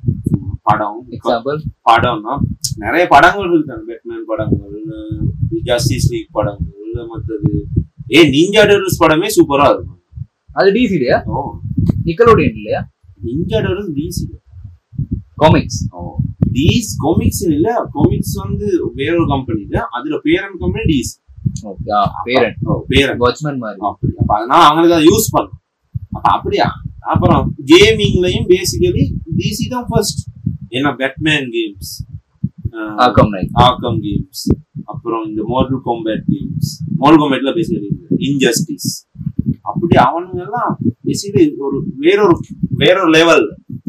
படம் எக்ஸாம்பிள் படம்னா நிறைய படங்கள் இருக்காங்க பேட்மேன் படங்கள் ஜஸ்டிஸ் லீக் படங்கள் மற்றது ஏ நிஞ்சா டர்ஸ் படமே சூப்பரா இருக்கும் அது டிசி இல்லையா ஓ நிக்கலோடியன் இல்லையா நிஞ்சா டர்ஸ் டிசி காமிக்ஸ் ஓ டிஸ் காமிக்ஸ் இல்ல காமிக்ஸ் வந்து வேற ஒரு கம்பெனி இல்ல அதுல பேரன் கம்பெனி டிஸ் ஓகே பேரண்ட் பேரன் வாட்ச்மேன் மாதிரி அப்படி அப்ப அதனால அவங்களுக்கு அதை யூஸ் பண்ணும் அப்ப அப்படியா அப்புறம் கேமிங்லயும் பேசிக்கலி டிசி தான் ஃபர்ஸ்ட் ஏன்னா Batman games Arkham Knight Arkham games அப்புறம் இந்த மார்டல் காம்பேட் கேம்ஸ் மார்டல் காம்பேட்ல பேசிக்கலி இன்ஜஸ்டிஸ் அப்படி அவனுங்க எல்லாம் பேசிக்கலி ஒரு வேறொரு வேறொரு லெவல்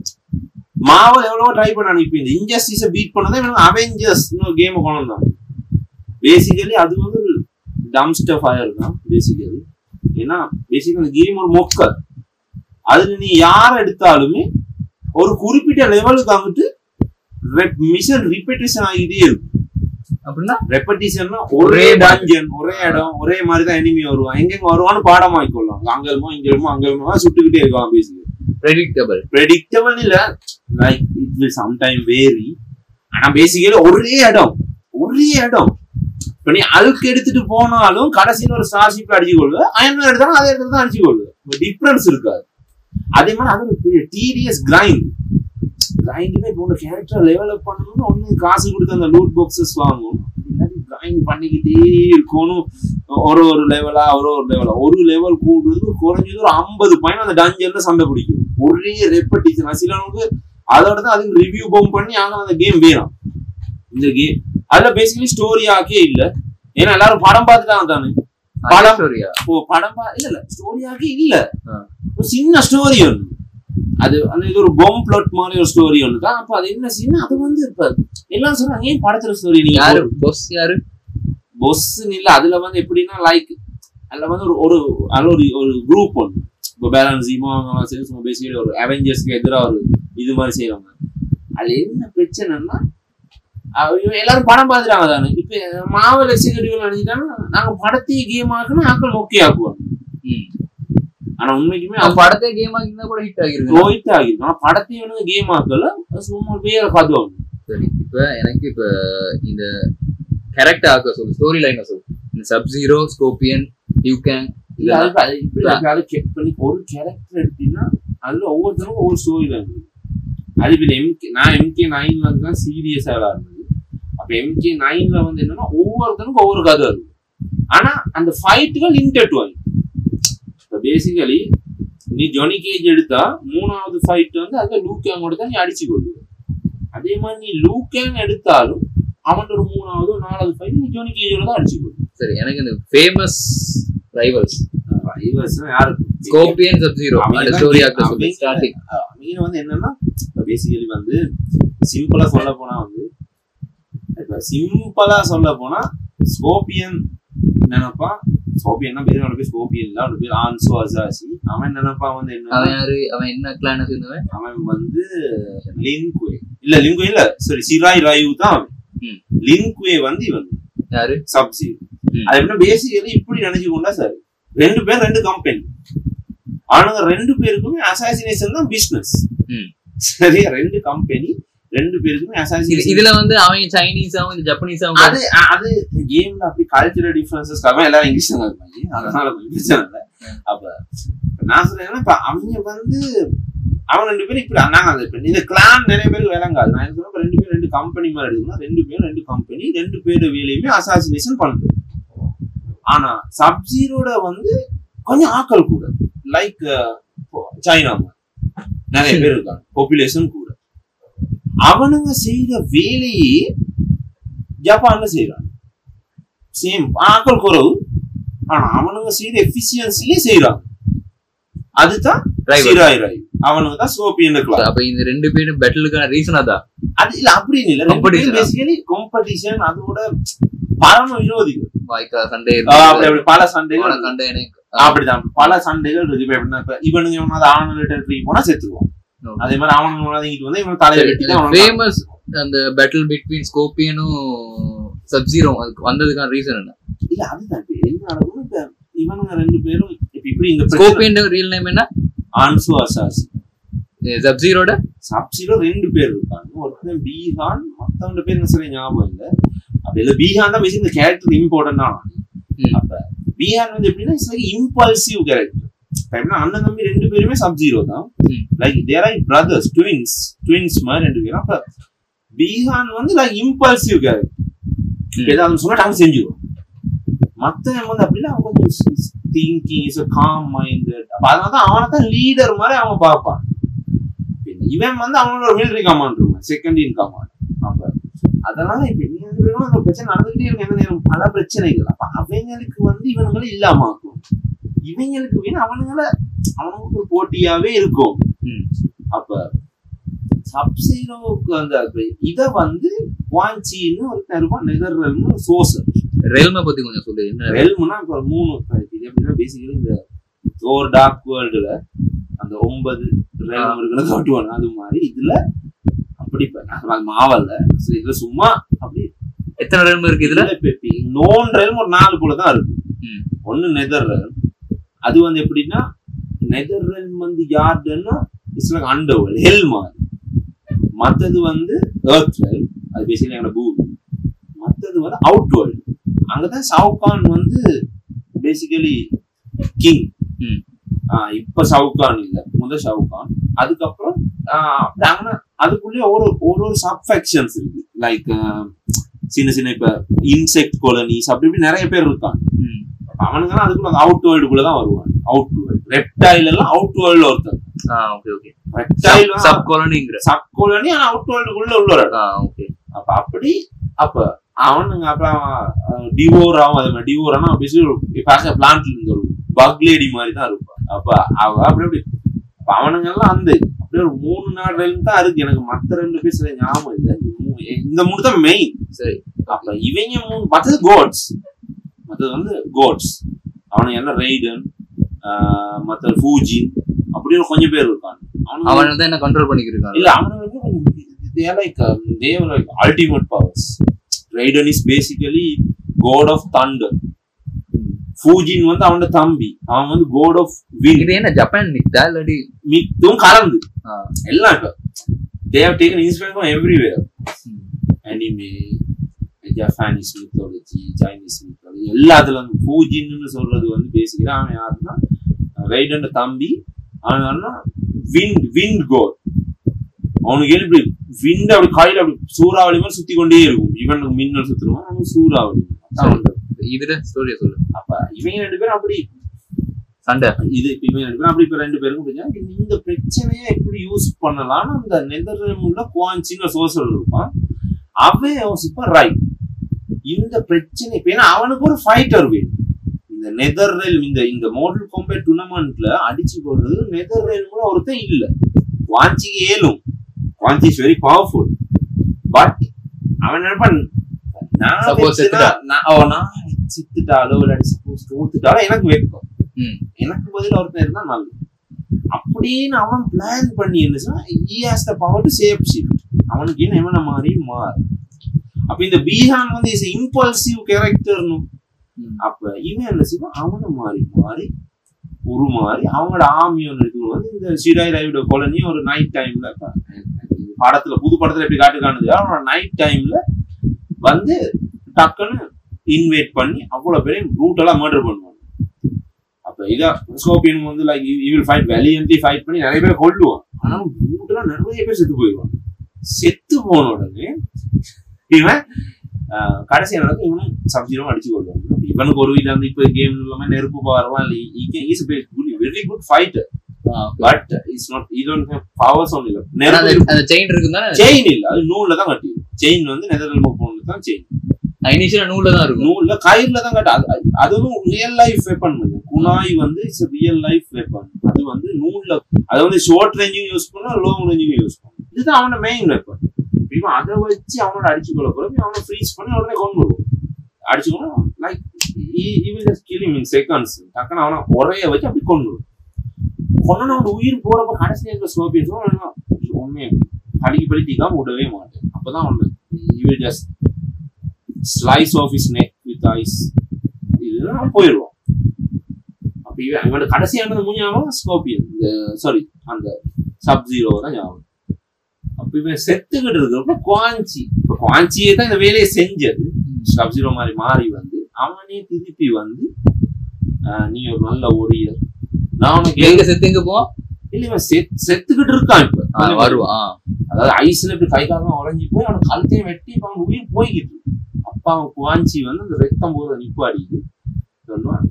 மாவல் எவ்வளவோ ட்ரை பண்ணானு இப்போ இந்த இன்ஜஸ்டிஸை பீட் பண்ணதான் இவனுங்க அவெஞ்சர்ஸ் கேம் கொண்டு வந்தாங்க பேசிக்கலி அது வந்து ஒரு டம்ஸ்டர் ஃபயர் தான் பேசிக்கலி ஏன்னா பேசிக்கலி அந்த கேம் ஒரு மொக்க அதுல நீ யார் எடுத்தாலுமே ஒரு குறிப்பிட்ட லெவலுக்கு வந்துட்டு மிஷன் ரிப்பீட்டேஷன் ஆகிட்டே இருக்கும் அப்படின்னா ரெப்படிஷன்னா ஒரே டஞ்சன் ஒரே இடம் ஒரே மாதிரி தான் எனிமி வருவான் எங்கெங்க வருவான்னு பாடமாக்கி கொள்ளும் அங்கல்மோ இங்கல்மோ அங்கல்மோ சுட்டுக்கிட்டே இருக்கான் பேசிக்கலி ப்ரெடிக்டபிள் ப்ரெடிக்டபிள் இல்ல like it will sometime very ஆனா பேசிக்கலி ஒரே இடம் ஒரே இடம் இப்ப நீ அழுக்கு எடுத்துட்டு போனாலும் கடைசியில் ஒரு ஸ்டார்ஷிப்ல அடிச்சு கொள்ளுவ அயன் எடுத்தாலும் அதே இடத்துல தான் அடிச்சு கொள்ளுவ டிஃபரன்ஸ் இருக்காது அதே மாதிரி அது ஒரு பெரிய டீரியஸ் கிரைண்ட் கிரைண்டுமே இப்போ ஒன்று கேரக்டர் லெவலப் பண்ணணும்னு ஒன்று காசு கொடுத்து அந்த லூட் பாக்ஸஸ் வாங்கணும் கிரைண்ட் பண்ணிக்கிட்டே இருக்கணும் ஒரு ஒரு லெவலா ஒரு ஒரு லெவலா ஒரு லெவல் கூடுறது குறைஞ்சது ஒரு ஐம்பது பாயிண்ட் அந்த டஞ்சன்ல சண்டை பிடிக்கும் ஒரே ரெப்படிஷன் சிலவனுக்கு அதோட தான் அதுக்கு ரிவ்யூ பம் பண்ணி ஆக அந்த கேம் வேணும் இந்த கேம் அதுல பேசிக்கலி ஸ்டோரி ஆக்கே இல்ல ஏன்னா எல்லாரும் படம் பார்த்துட்டாங்க தானே படம் ஸ்டோரியா ஓ படம் பா இல்ல இல்ல ஸ்டோரி ஆக்கே இல்ல ஆ. ஒரு சின்ன ஸ்டோரி ஒன்று அது அந்த இது ஒரு பொம் பிளாட் மாதிரி ஒரு ஸ்டோரி ஒன்று தான் அப்ப அது என்ன சீன் அது வந்து இப்ப எல்லாம் சொல்றாங்க ஏன் படத்துல ஸ்டோரி நீங்க யாரு பொஸ் யாரு பொஸ்ன்னு இல்ல அதுல வந்து எப்படின்னா லைக் அதுல வந்து ஒரு ஒரு அதுல ஒரு ஒரு குரூப் ஒன்று இப்போ பேலன்ஸ் இமோ சரி சும்மா பேசிக்கிட்டு ஒரு அவெஞ்சர்ஸ்க்கு எதிராக ஒரு இது மாதிரி செய்வாங்க அதுல என்ன பிரச்சனைன்னா அவ- இவங்க எல்லாரும் படம் பார்த்துட்டாங்க தானே இப்ப மாவல் எக்ஸிகூட்டிவ் நினைச்சிட்டாங்கன்னா நாங்க படத்தையே கேம் ஆக்கணும் ஆக்கள் ஓகே ஆக்குவாங்க ம். ஆனா உண்மைக்குமே அந்த படத்தை கேம் ஆகிருந்தா கூட ஹிட் ஆகிருக்கு போயிட்டு ஆகிருக்கும் ஆனா படத்தையும் வந்து கேம் ஆக்கல சும்மா வேற கதுவாங்க சரி இப்ப எனக்கு இப்ப இந்த கேரக்டர் ஆக்க சொல்லு ஸ்டோரி லைனை சொல்லு இந்த சப் ஜீரோ ஸ்கோப்பியன் யூகேங் இல்ல அது அது இப்படி இருக்கு. அது கே- இப்ப நீ ஒரு கேரக்டர் எடுத்தீங்கன்னா அதுல ஒவ்வொருத்தருக்கும் ஒவ்வொரு ஸ்டோரி இருக்கு அது இப்ப எம்கே நான் எம்கே நைன்ல வந்து தான் சீரியஸா விளாடுறது அப்ப எம்கே நைன்ல வந்து என்னன்னா ஒவ்வொருத்தருக்கும் ஒவ்வொரு கதை இருக்கு ஆனா அந்த ஃபைட்டுகள் இன்டர்டுவாங்க இப்ப பேசிக்கலி நீ ஜொனி கேஜ் எடுத்தா மூணாவது ஃபைட் வந்து அதுல லூக்கேங்கோட தான் நீ அடிச்சு கொள்ளுவ அதே மாதிரி நீ லூக்கேங் எடுத்தாலும் அவன் ஒரு மூணாவது நாலாவது ஃபைட் நீ ஜொனி கேஜோட தான் அடிச்சு கொள்ளுவ சரி எனக்கு இந்த ஃபேமஸ் ரைவல்ஸ் ரைவர்ஸ்னா யாரு ஸ்கோப்பியன் சப் ஜீரோ அந்த அவங்க ஸ்டோரி தான் ஆக்க சொல்லு அவங்க- ஸ்டார்டிங் மீன் வந்து என்னன்னா பேசிக்கலி வந்து சிம்பிளா சொல்ல போனா வந்து இப்ப சிம்பிளா சொல்ல போனா ஸ்கோபியன் நினைப்பா ஸ்கோபியன்னா பேர் அவனுக்கு பேர் ஸ்கோபியன் இல்ல அவனுக்கு பேர் ஆன்சோ அசாசி அவன் நினைப்பா வந்து என்ன அவன் யாரு அவன் என்ன கிளான சேர்ந்தவன் அவன் வந்து லின்குவே இல்ல லின்குவே இல்ல சாரி சிராய் ராயு தான் அவன் ம். லின்குவே வந்து இவன் யாரு சப்ஜி ம். அது எப்படின்னா பேசிக்கலி இப்படி நினைச்சு கொண்டா சரி ரெண்டு பேர் ரெண்டு கம்பெனி ஆனுங்க ரெண்டு பேருக்குமே அசாசினேஷன் தான் பிசினஸ் ம். சரியா ரெண்டு கம்பெனி ரெண்டு பேருக்குமே இது- அசாசினேஷன் இதுல வந்து அவன் சைனீஸாவும் இந்த ஜப்பனீஸாவும் அது அது கேம்ல அப்படி கல்ச்சரல் டிஃபரன்சஸ் எல்லாரும் இங்கிலீஷ் தான் இருப்பாங்க அதனால கொஞ்சம் பிரச்சனை இல்லை அப்ப இப்ப நான் சொல்றேன் இப்ப அவங்க வந்து அவன் ரெண்டு பேரும் இப்படி நாங்க அந்த இப்ப இந்த கிளான் நிறைய பேருக்கு விளங்காது நான் என்ன சொல்றேன் இப்ப ரெண்டு பேரும் ரெண்டு கம்பெனி மாதிரி எடுக்கணும் ரெண்டு பேரும் ரெண்டு கம்பெனி ரெண்டு பேர் வேலையுமே அசாசினேஷன் பண்ணுது ஆனா சப்ஜீரோட வந்து கொஞ்சம் ஆக்கள் கூட லைக் சைனா மாதிரி. நிறைய பேர் இருக்காங்க பாப்புலேஷன் கூட அவனுங்க செய்யற வேலையே ஜப்பான்ல செய்யறாங்க சேம் ஆக்கள் குறவு ஆனா அவனுங்க செய்யற எஃபிசியன்சிலே செய்யறாங்க அதுதான் Rival. சிராய் ராய் அவனுங்க தான் சோப்பியன் கிளாஸ் அப்ப இந்த ரெண்டு பேரும் பெட்டலுக்கான ரீசன் அதான் அது இல்ல அப்படின்னு இல்ல Competition. பேசிக்கலி காம்படிஷன் அதோட பரம விரோதிகள் வாய்க்கா சண்டே ஆஹ் அப்படி அப்படி பல சண்டைகள் சண்டை எனக்கு அப்படிதான் பல சண்டைகள் இருக்கு இப்ப எப்படின்னா இப்ப இவனுங்க இவனாவது ஆனந்த டெரிட்டரி போனா செத்துருவான் அதே மாதிரி அவனுங்க இவனாவது இங்கிட்டு வந்து இவன் தலையை வெட்டி தான் அவனுங்க ஃபேமஸ் அந்த பேட்டில் பிட்வீன் ஸ்கோப்பியனும் சப் ஜீரோ அதுக்கு வந்ததுக்கான ரீசன் என்ன இல்ல அதுதான் இப்ப என்ன நடக்கும் இப்ப இவனுங்க ரெண்டு பேரும் இப்ப இப்படி இந்த பிரச்சனை ஸ்கோப்பியன் ரியல் நேம் என்ன ஆன்சு அசாசி சப் ஜீரோட சப்சில ரெண்டு பேர் இருக்காங்க ஒருத்தன் பீகான் மத்தவங்க பேர் என்ன சரியா ஞாபகம் இல்ல அப்படி இல்ல பீகான் தான் பேசி இந்த கேரக்டர் இம்பார்ட்டன் தான் ம். அப்ப பீகான் வந்து எப்படின்னா இட்ஸ் லைக் இம்பல்சிவ் கேரக்டர் எப்படின்னா அண்ணன் தம்பி ரெண்டு பேருமே சப் ஜீரோ தான் ம். Like there are brothers twins twins மாதிரி ரெண்டு பேரும் அப்ப பீகான் வந்து லைக் இம்பல்சிவ் கேரக்டர் ம். ஏதாவது சொன்னா நாங்க செஞ்சுருவோம் மத்தவன் வந்து அப்படின்னா அவன் கொஞ்சம் திங்கிங் இஸ் காம் மைண்டட் அப்ப அதனால தான் அவனை தான் லீடர் மாதிரி அவன் பார்ப்பான் இப்ப இவன் வந்து அவனோட மிலிட்டரி கமாண்ட் இருக்கும் செகண்ட் இன் கமாண்ட் அப்ப அதனால இப்ப இவங்க ரெண்டு பேரும் அந்த பிரச்சனை நடந்துகிட்டே இருக்கு எந்த நேரம் பல பிரச்சனைகள் அப்ப அவங்களுக்கு வந்து இவனுங்களை இல்லாம ஆக்கும் இவங்களுக்கு வேணும் அவனுங்களை அவனுக்கு ஒரு போட்டியாவே இருக்கும் ம். அப்ப சப்சீரோவுக்கு அந்த இத வந்து வாஞ்சின்னு ஒரு தருவா நெதர்லன்னு சோசல் ரெல்மை பத்தி கொஞ்சம் சொல்லு என்ன ரெல்ம்னா இப்ப ஒரு மூணு இது எப்படின்னா பேசிக்கலி இந்த ஓர் டார்க் வேர்ல்டுல அந்த ஒன்பது ரெல்ம் இருக்குன்னு காட்டுவாங்க அது மாதிரி இதுல அப்படி இப்ப நான் அது மாவல்ல So இதுல சும்மா அப்படி எத்தனை ரெல்மை இருக்கு இதுல நோன் ரெல்ம் ஒரு நாலு போல தான் இருக்கு ம். ஒன்னு நெதர் ரெல்ம் அது வந்து எப்படின்னா நெதர் ரெல்ம் வந்து யார்டுன்னா it's like underworld hell மாதிரி மத்தது வந்து எர்த் ரெல்ம் அது பேசிக்கலி எங்களோட பூமி மத்தது வந்து அவுட் வேர்ல்டு அங்கதான் சவுகான் வந்து பேசிக்கலி கிங் ம். இப்ப சவுகான் இல்ல முத சவுகான் அதுக்கப்புறம் ஆஹ் அப்படி அங்க அதுக்குள்ளேயே ஒரு ஒரு ஒரு சப்ஃபெக்ஷன்ஸ் இருக்கு லைக் சின்ன சின்ன இப்ப இன்செக்ட் காலனிஸ் அப்படி இப்படி நிறைய பேர் இருக்காங்க ம். அவனுங்கலாம் அதுக்குள்ள அந்த அவுட் வேர்ல்டுக்குள்ள தான் வருவாங்க அவுட் வேர்ல்டு ரெப்டைல் எல்லாம் அவுட் வேர்ல்டுல ஒருத்தர் ஆ ஓகே ஓகே ரெப்டைல் சப் காலனிங்கிற சப் காலனி ஆனா அவுட் வேர்ல்டுக்குள்ள உள்ள ஒரு ஆ ஓகே அப்ப அப்படி அப்ப அவனுங்க அப்புறம் டிவோர் ஆகும் அதே மாதிரி டிவோர் ஆனா பேசி பிளான்ட்ல இருந்து ஒரு பக் லேடி மாதிரி தான் இருப்பான் அப்ப அவ அப்படி அப்படி அப்ப அவனுங்க எல்லாம் அந்த அப்படியே ஒரு மூணு நாலு ரெண்டு தான் இருக்கு எனக்கு மத்த ரெண்டு பேசுற ஞாபகம் இல்ல இந்த மூ- இந்த மூணு தான் மெயின் சரி அப்ப இவங்க மூணு மத்தது கோட்ஸ் மத்தது வந்து கோட்ஸ் அவனுங்க என்ன ரெய்டன் மத்த ஃபூஜின் அப்படின்னு கொஞ்சம் பேர் இருக்காங்க அவனுங்க அவன் தான் என்ன கண்ட்ரோல் பண்ணிக்கிட்டு இல்ல அவனுக்கு வந்து கொஞ்சம் they are like um, they are like ultimate powers Raiden is basically god of thunder ஃபூஜின் வந்து அவனோட தம்பி அவன் வந்து god of wind இது என்ன ஜப்பான் நிக்கா இல்லாட்டி மித்தும் கலந்து ஆ. எல்லாம் இப்ப they have taken inspiration from everywhere anime Japanese mythology Chinese mythology எல்லாத்துல வந்து ஃபூஜின்னு சொல்றது வந்து பேசிக்கிறேன் அவன் யாருன்னா ரைடன் தம்பி அவன் விண்ட் விண்ட் கோட் அவனுக்கு ஏன் இப்படி விண்ட் அப்படி கையில அப்படி சூறாவளி மாதிரி சுத்தி கொண்டே இருக்கும் இவனுக்கு மின்னல் சுத்துருவான் அவனுக்கு சூறாவளி அதான் அவனோட. இதுல ஸ்டோரியா சொல்லு அப்ப இவங்க ரெண்டு பேரும் அப்படி சண்டை இது இப்ப இவங்க ரெண்டு பேரும் அப்படி இப்ப ரெண்டு பேருக்கும் புரிஞ்சா இந்த பிரச்சனையை எப்படி யூஸ் பண்ணலாம்னு அந்த நெதர்லாந்துல குவான்சின்னு சோசல் இருப்பான் அவன் யோசிப்பா ரைட் இந்த பிரச்சனை இப்ப ஏன்னா அவனுக்கு ஒரு ஃபைட்டர் வேணும் இந்த நெதர்ரெல் இந்த இந்த மாடல் காம்பேட் டூர்னமெண்ட்ல அடிச்சு போடுறது நெதர்ரெல் கூட ஒருத்தன் இல்ல குவான்சிக்கு ஏலும் Quan Chi is very powerful but அவன் நினைப்பான் நான் Suppose வெச்சுனா- செத்துட்டா. நான் ஓ, நான் செத்துட்டாலோ இல்லாட்டி சப்போஸ் தோத்துட்டாலோ எனக்கு வெட்கம் ம். எனக்கு பதில் ஒருத்தன் இருந்தா நல்லது அப்படின்னு அவன் பிளான் பண்ணி இருந்துச்சுன்னா he has the power to shape shift அவனுக்கு என்ன எவன மாதிரி மாறு அப்ப இந்த பீஹான் வந்து இஸ் இம்பல்சிவ் கேரக்டர்னு ம். அப்ப இவன் என்ன செய்வான் அவனை மாறி மாறி உருமாறி அவங்களோட ஆர்மி ஒன்று எடுத்துட்டு வந்து இந்த சிடாய் ராயோட கொலனி ஒரு நைட் டைம்ல படத்துல புது படத்துல எப்படி காட்டு காணுது அவனோட நைட் டைம்ல வந்து டக்குன்னு இன்வைட் பண்ணி அவ்வளவு பேரையும் ப்ரூட்டலா மர்டர் பண்ணுவாங்க அப்ப இதா ஸ்கோபியன் வந்து like will fight valiantly fight பண்ணி நிறைய பேரை கொல்லுவான் ஆனா ப்ரூட்டலா நிறைய பேர் செத்து போயிடுவான் செத்து போன உடனே இவன் ஆஹ், கடைசி நடக்கும் இவனும் சப்ஜிரும் அடிச்சு கொள்வாங்க அப்ப இவனுக்கு ஒரு வீட்டுல வந்து இப்ப கேம் இல்லாம நெருப்பு பாருவான் is very good fighter but it's not he don't have powers one இல்ல ஆனா அந்த நெருப்பு அந்த செயின் இருக்குதானே செயின் இல்ல அது நூல்ல தான் கட்டிடும் செயின் வந்து நெதர்லாந்து போனது தான் செயின் இனிஷியலா நூல்ல தான் இருக்கும் நூல்ல கயிறுல தான் கட்ட அது- அது- அதுவும் ரியல் லைஃப் வெப்பன் வந்து குனாய் வந்து இட்ஸ் ரியல் லைஃப் வெப்பன் அது வந்து நூல்ல அது வந்து ஷார்ட் ரேஞ்சிங் யூஸ் பண்ணா லாங் ரேஞ்சிங் யூஸ் பண்ணும் இதுதான் அவனோட மெயின் வெப்பன் இவன் அதை வச்சு அவனோட அடிச்சு கொள்ள போறப்ப அவனை ஃப்ரீஸ் பண்ணி உடனே கொண்டு வருவோம் அடிச்சு கொண்டு லைக் இவன் ஜஸ்ட் கில் இன் செகண்ட்ஸ் டக்குன்னு அவனை உரைய வச்சு அப்படி கொண்டு வரும் கொண்டு அவன் உயிர் போறப்ப கடைசி நேரத்தில் ஸ்கோப்பியன் உண்மையை பழிக்கு பழித்திக்காம விடவே மாட்டேன் அப்பதான் அவன் இவன் just slice off his neck with ice இதுதான் போயிடுவான் அப்ப இவன் அவனோட கடைசியானது முன்னாவும் ஸ்கோப்பியன் இந்த சாரி அந்த சப் ஜீரோ தான் ஞாபகம் அப்ப இவன் செத்துக்கிட்டு இருக்கிறப்ப குவாஞ்சி இப்ப குவாஞ்சியே தான் இந்த வேலையை செஞ்சது சப் ஜீரோ மாதிரி மாறி வந்து அவனே திருப்பி வந்து ஆஹ், நீ ஒரு நல்ல ஒரியர் நான் உனக்கு எங்க செத்து எங்க போவோம் இல்ல இவன் செத் செத்துக்கிட்டு இருக்கான் இப்ப வருவான் ஆ. அதாவது ஐஸ்ல இப்படி கை காலம் உறைஞ்சி போய் அவன் கழுத்தையும் வெட்டி இப்ப அவன் உயிர் போய்கிட்டு இருக்கு. அப்ப அவன் குவாஞ்சி வந்து அந்த ரத்தம் போத நிப்பாடிது சொல்லுவான்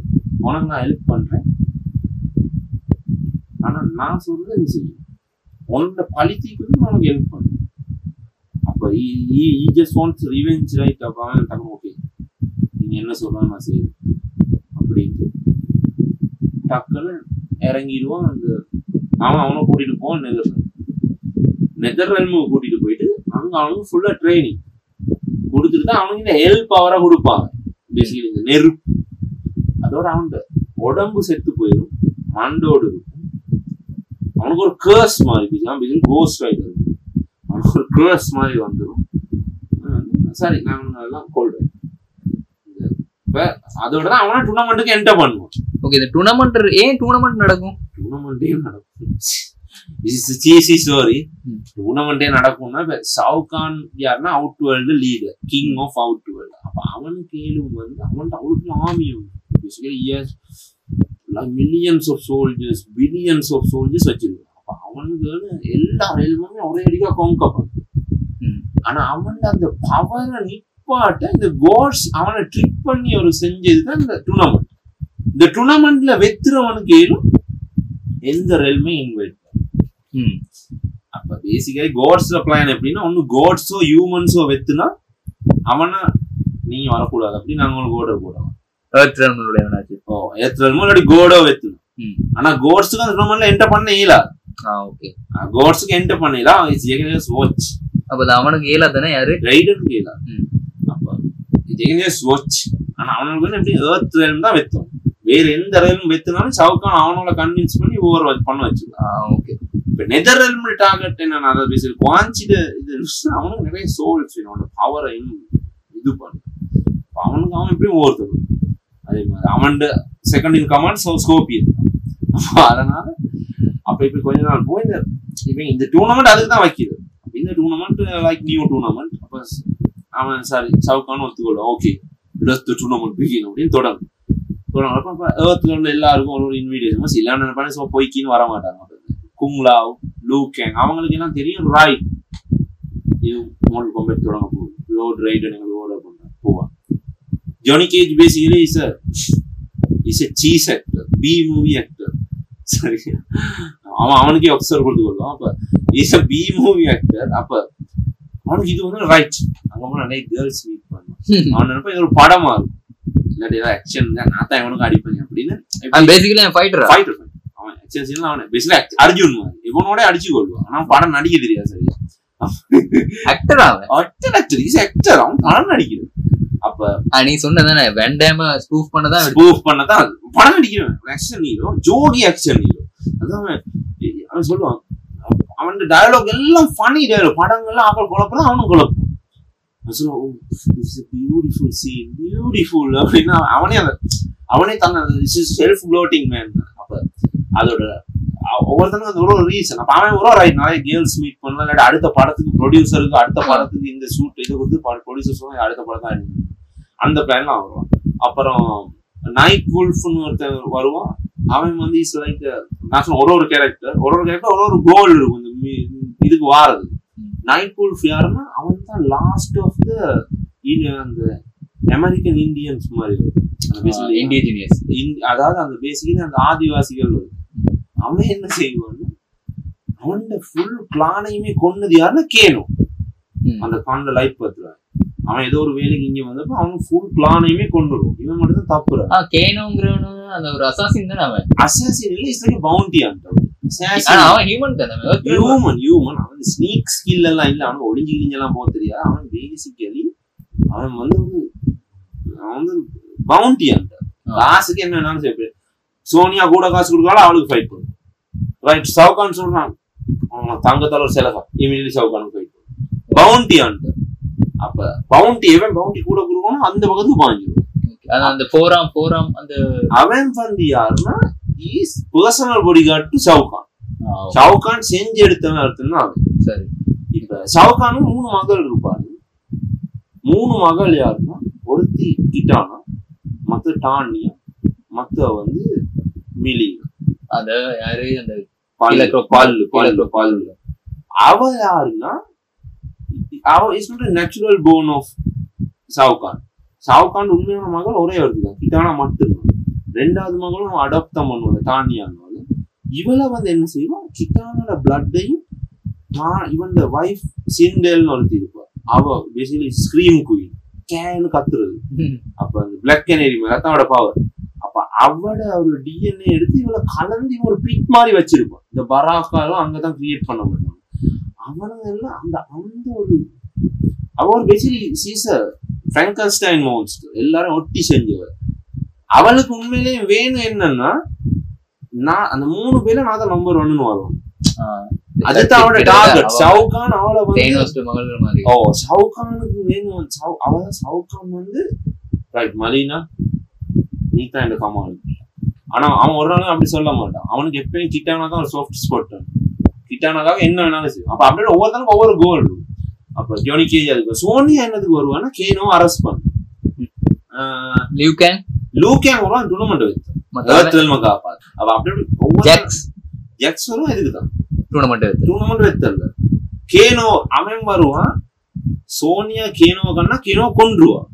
உனக்கு நான் ஹெல்ப் பண்றேன் ஆனா நான் சொல்றது நீ செய்யும் உன்னோட பழித்திக்கு உனக்கு ஹெல்ப் பண்ணும் அப்ப he just wants revenge right அப்ப அவன் டக்கு ஓகே நீங்க என்ன சொல்றாங்க நான் செய்யுது அப்படின்ட்டு டக்குன்னு இறங்கிடுவான் அந்த அவன் அவனை கூட்டிட்டு போவான் நெதர்லாந்து நெதர்லாந்து கூட்டிட்டு போயிட்டு அங்க அவனுக்கு ஃபுல்லா ட்ரைனிங் கொடுத்துட்டு தான் அவனுக்கு இந்த ஹெல்ப் அவரா கொடுப்பாங்க பேசிக்கலி இந்த நெருப்பு அதோட அவன் உடம்பு செத்து போயிடும் மண்டோடு இருக்கும் அவனுக்கு ஒரு கேர்ஸ் மாதிரி பேசி கோஸ்ட் ரைடர் அவனுக்கு ஒரு கேர்ஸ் மாதிரி வந்துடும் சரி நான் அதெல்லாம் கொள்றேன் இப்ப அதோட தான் அவனை டூர்னாமெண்ட்டுக்கு என்டர் பண்ணுவான் ஓகே இந்த டூர்னமெண்ட் ஏன் டூர்னமெண்ட் நடக்கும் டூர்னாமெண்டே நடக்கும் சிசி ஸ்டோரி ம். டூர்னாமெண்டே நடக்கும்னா இப்ப சவுகான் யாருன்னா Outworld leader king of Outworld அப்ப அவனுக்கு ஏழும் வந்து அவன்கிட்ட அவ்வளவு army years millions of soldiers billions of soldiers வச்சிருக்கான் அப்ப அவனுக்கு எல்லா ரெல்முமே ஒரே அடிக்கா கொங்க பண்ணும் ம். ஆனா அவன் அந்த பவரை நிப்பாட்ட இந்த கோட்ஸ் அவனை ட்ரிக் பண்ணி ஒரு செஞ்சதுதான் இந்த டூர்னாமெண்ட் இந்த டூர்னாமெண்ட்ல வெத்துறவனுக்கு ஏழும் எந்த ரெல்மே இன்வைட் ம் அப்ப பேசிக்கலி கோட்ஸ்ல பிளான் எப்படின்னா ஒன்னு கோட்ஸோ ஹியூமன்ஸோ வெத்துனா அவனை நீங்க வரக்கூடாது அப்படி நாங்க உங்களுக்கு ஓர்டர் போடுறோம் எர்த் ரெல்முடைய எவனாச்சு ஓ ஏத்துறமோ இல்லாட்டி கோடோ வெத்தணும் ம். ஆனா கோட்ஸுக்கு அந்த டூர்னாமெண்ட்ல என்டர் பண்ண இயலாது ஆ ஓகே கோட்ஸுக்கு என்டர் பண்ணிடலாம் ஜெகனேஸ் வாட்ச் அப்ப அது அவனுக்கு ஏலா தானே யாரு ரைடன் இயலாது ம். அப்ப ஜெகனேஸ் வாட்ச் ஆனா அவனுக்கு வந்து எப்படி ஏர்த் ரயில் தான் வெத்தும் வேற எந்த ரயிலும் வெத்துனாலும் சவுக்கான் அவனோட கன்வின்ஸ் பண்ணி ஓவர் பண்ண வச்சுக்கலாம் ஆ ஓகே இப்ப நெதர் ரெல்ம் டார்கெட் என்ன அதை பேசி குவான்சிட இது அவனுக்கு நிறைய சோல்ஸ் அவனோட பவரை இது பண்ணு அப்ப அவனுக்கு அவன் எப்படியும் ஓவர் தரும் அதே மாதிரி அவன் செகண்ட் இன் கமாண்ட் ஸ்கோப்பியன் அப்ப அதனால அப்ப இப்ப கொஞ்ச நாள் போய் இந்த இப்ப இந்த டூர்னமெண்ட் அதுக்கு தான் வைக்கிறது அப்ப இந்த டூர்னமெண்ட் லைக் நியூ டூர்னமெண்ட் அப்ப அவன் சாரி சவுக்கான ஒத்துக்கொள்ளும் okay let's the tournament begin அப்படின்னு தொடங்கும் தொடங்குறப்ப அப்ப ஏர்த்ல உள்ள எல்லாருக்கும் ஒரு ஒரு இன்விடேஷன் சில நினைப்பானே சும்மா பொய்க்கின்னு வர மாட்டாங்க குங்லாவ் லூ கேங் அவங்களுக்கு எல்லாம் தெரியும் ரைட் இது மாடல் காம்பேட் தொடங்க போகுது லோட் ரைட் எனக்கு ஓட பண்றேன் போவான் Johnny Cage basically is a is a cheese actor B movie actor சரி அவன் அவனுக்கே ஒப்சர்வ் கொடுத்து கொள்வான் அப்ப is a B movie actor அப்ப அவனுக்கு இது வந்து ரைட் அங்க போய் நிறைய கேர்ள்ஸ் மீட் பண்ணுவான் அவன் நினைப்பா இது ஒரு படமா இருக்கும் இல்லாட்டி ஏதாவது ஆக்ஷன் நான் தான் இவனுக்கு அடிப்பேன் அப்படின்னு அவன் பேசிக்கலி ஃபைட்டரா ஃபைட்டர் அவன் ஆக்ஷன் சீன்ல அவன் பேசில அர்ஜுன் மாதிரி இவனோட அடிச்சு கொள்வான் ஆனா படம் நடிக்க தெரியாது சரியா ஆக்டரா அவன் ஆக்டர் ஆக்டர் இஸ் ஆக்டர் அவன் படம் நடிக்கிறான் அப்ப ஆ, நீ சொன்னதானே வெண்டாம ஸ்பூஃப் பண்ணதான் ஸ்பூஃப் பண்ணதான் அது. படம் நடிக்கிறவன் ஆக்ஷன் ஹீரோ ஜோடி ஆக்ஷன் ஹீரோ அதான் அவன் அவன் சொல்லுவான் அவன் டயலாக் எல்லாம் ஃபனி டயலாக் படங்கள்லாம் அவன் குழப்பம் அவனும் குழப்பம் அவன் சொல்லுவான் பியூட்டிஃபுல் சீன் பியூட்டிஃபுல் அப்படின்னா அவனே அந்த அவனே தன்னை செல்ஃப் ப்ளோட்டிங் மேன் அப்ப அதோட அ- ஒவ்வொருத்தனுக்கும் அது ஒரு ஒரு ரீசன் அப்ப அவன் ஒரு ரைட் நிறைய கேர்ள்ஸ் மீட் பண்ணலாம் இல்லாட்டி அடுத்த படத்துக்கு ப்ரொடியூசருக்கு அடுத்த படத்துக்கு இந்த ஷூட் இது கொடுத்து ப்ரொடியூசர் சொல்லுவாங்க அடுத்த படம் தான் எடுக்கணும். அந்த பிளான்லாம் வருவான் அப்புறம் நைட் வுல்ஃப்னு ஒருத்தன் வருவான் அவன் வந்து இஸ் லைக் நான் சொன்ன ஒரு ஒரு கேரக்டர் ஒரு ஒரு கேரக்டர் ஒரு ஒரு கோல் இருக்கும் இந்த மீ- இதுக்கு வாரது நைட் வுல்ஃப் யாருன்னா அவன் தான் லாஸ்ட் ஆஃப் த அந்த அமெரிக்கன் இந்தியன்ஸ் மாதிரி வருது. அந்த basically இண்டிஜினியஸ் இந்த- அதாவது அந்த பேசிக்கலி அந்த ஆதிவாசிகள் வருது. அவன் என்ன செய்வான்னு அவன் ஃபுல் பிளானையுமே கொன்னது யாருன்னா கேணும் அந்த கான்ல லைஃப் பத்துறான் அவன் ஏதோ ஒரு வேலைக்கு இங்க வந்தப்ப அவன் ஃபுல் பிளானையுமே கொண்டுடும் இவன் மட்டும் தான் தப்புறான் ஆ கேனோங்கிறவனு அந்த ஒரு அசாசின் தானே அவன் அசாசின் இல்ல இஸ் லைக் பவுண்டி ஆனா அவன் ஹியூமன் தானே அவன் Earth Realm. ஹியூமன் ஹியூமன் அவன் ஸ்னீக் ஸ்கில் எல்லாம் இல்ல அவன் ஒளிஞ்சு கிழிஞ்செல்லாம் போக தெரியாது அவன் பேசிக்கலி அவன் வந்து ஒரு அவன் வந்து பவுண்டி அந்த ஆ. காசுக்கு என்ன வேணாலும் செய்ய சோனியா கூட காசு கொடுத்தாலும் அவளுக்கு ஃபைட் பண்ணும் ரைட் சவுகான் சொல்றான் அவன் தங்கத்தால ஒரு செலவா இமீடியட்லி சவுகானுக்கு ஃபைட் பண்ணும் பவுண்டி அந்த அப்ப பவுண்டி எவன் பவுண்டி கூட கொடுக்கணும் அந்த பக்கத்துக்கு பாஞ்சிடும் அது அந்த போராம் போராம் அந்த அவன் வந்து யாருன்னா his personal bodyguard to Shao Kahn ஆ, சவுகான் செஞ்சு எடுத்தவன் அர்த்தம்னா அவன் சரி இப்ப சவுகானும் மூணு மகள் இருப்பாரு மூணு மகள் யாருன்னா ஒருத்தி கிட்டானா மத்த டானியா மத்த வந்து மிலினா அந்த யாரு அந்த பல்லு கீழே பல்லு கீழே பல்லு பல்லு அவ யாருன்னா அவ is not natural born of Shao Kahn Shao Kahn உண்மையான மகள் ஒரே ஒருத்தி தான் கிட்டானா மட்டும்தான் ரெண்டாவது மகளும் அடாப்ட் தான் பண்ணுவாங்க டானியான்னு இவளை வந்து என்ன செய்வோம் கிட்டானோட பிளட்டையும் நான் இவன் வைஃப் சிண்டேல்னு ஒருத்தி இருப்பா அவ பேசிக்கலி ஸ்கிரீம் குயின் கேன்னு கத்துறது அப்ப அந்த பிளாக் கேனரி மேல தான் அவட பவர் அப்ப அவட ஒரு டிஎன்ஏ எடுத்து இவளை கலந்து இவன் ஒரு பிக் மாதிரி வச்சிருப்பான் இந்த பராக்காலும் அங்கதான் கிரியேட் பண்ண முடியும் அவனுங்க எல்லாம் அந்த அந்த ஒரு அவ ஒரு பேசிக்கலி சீச பிராங்கன்ஸ்டைன் மோன்ஸ்டர் எல்லாரும் ஒட்டி செஞ்சவர் அவளுக்கு உண்மையிலேயே வேணும் என்னன்னா நான் அந்த மூணு பேரும் நான் தான் நம்பர் ஒன்னு வரும் அதுதான் அவளோட டார்கெட் சவுகான் அவளை வந்து தேனோஸ் மகள்கள் மாதிரி ஓ சவுகானுக்கு வேணும் சவு அவன் சவுகான் வந்து ரைட் மலினா நீ தான் இந்த கமால் ஆனா அவன் ஒரு நாளும் அப்படி சொல்ல மாட்டான் அவனுக்கு எப்பயும் கிட்டானா தான் ஒரு சாஃப்ட் ஸ்பாட் கிட்டானாக்காக என்ன வேணாலும் செய்யும் அப்ப அப்படியே ஒவ்வொருத்தனுக்கும் ஒவ்வொரு கோல் இருக்கும் அப்ப ஜோனி கேஜ் அதுக்கு சோனியா என்னதுக்கு வருவான்னா கேனோ அரெஸ்ட் பண்ணு லிவ் கேங் லூகேங் வருவான் டூர்னமெண்ட் வைத்தான் ஏர்த்ரெல் மகாபாத் அவ அப்படியே ஒவ்வொரு ஜெக்ஸ் ஜெக்ஸ் வரும் இதுக்கு தான் டூர்னமெண்ட் டூர்னமெண்ட் வைத்தல கேனோ அவன் வருவான் சோனியா கேனோ கண்ணா கேனோ கொன்றுவான்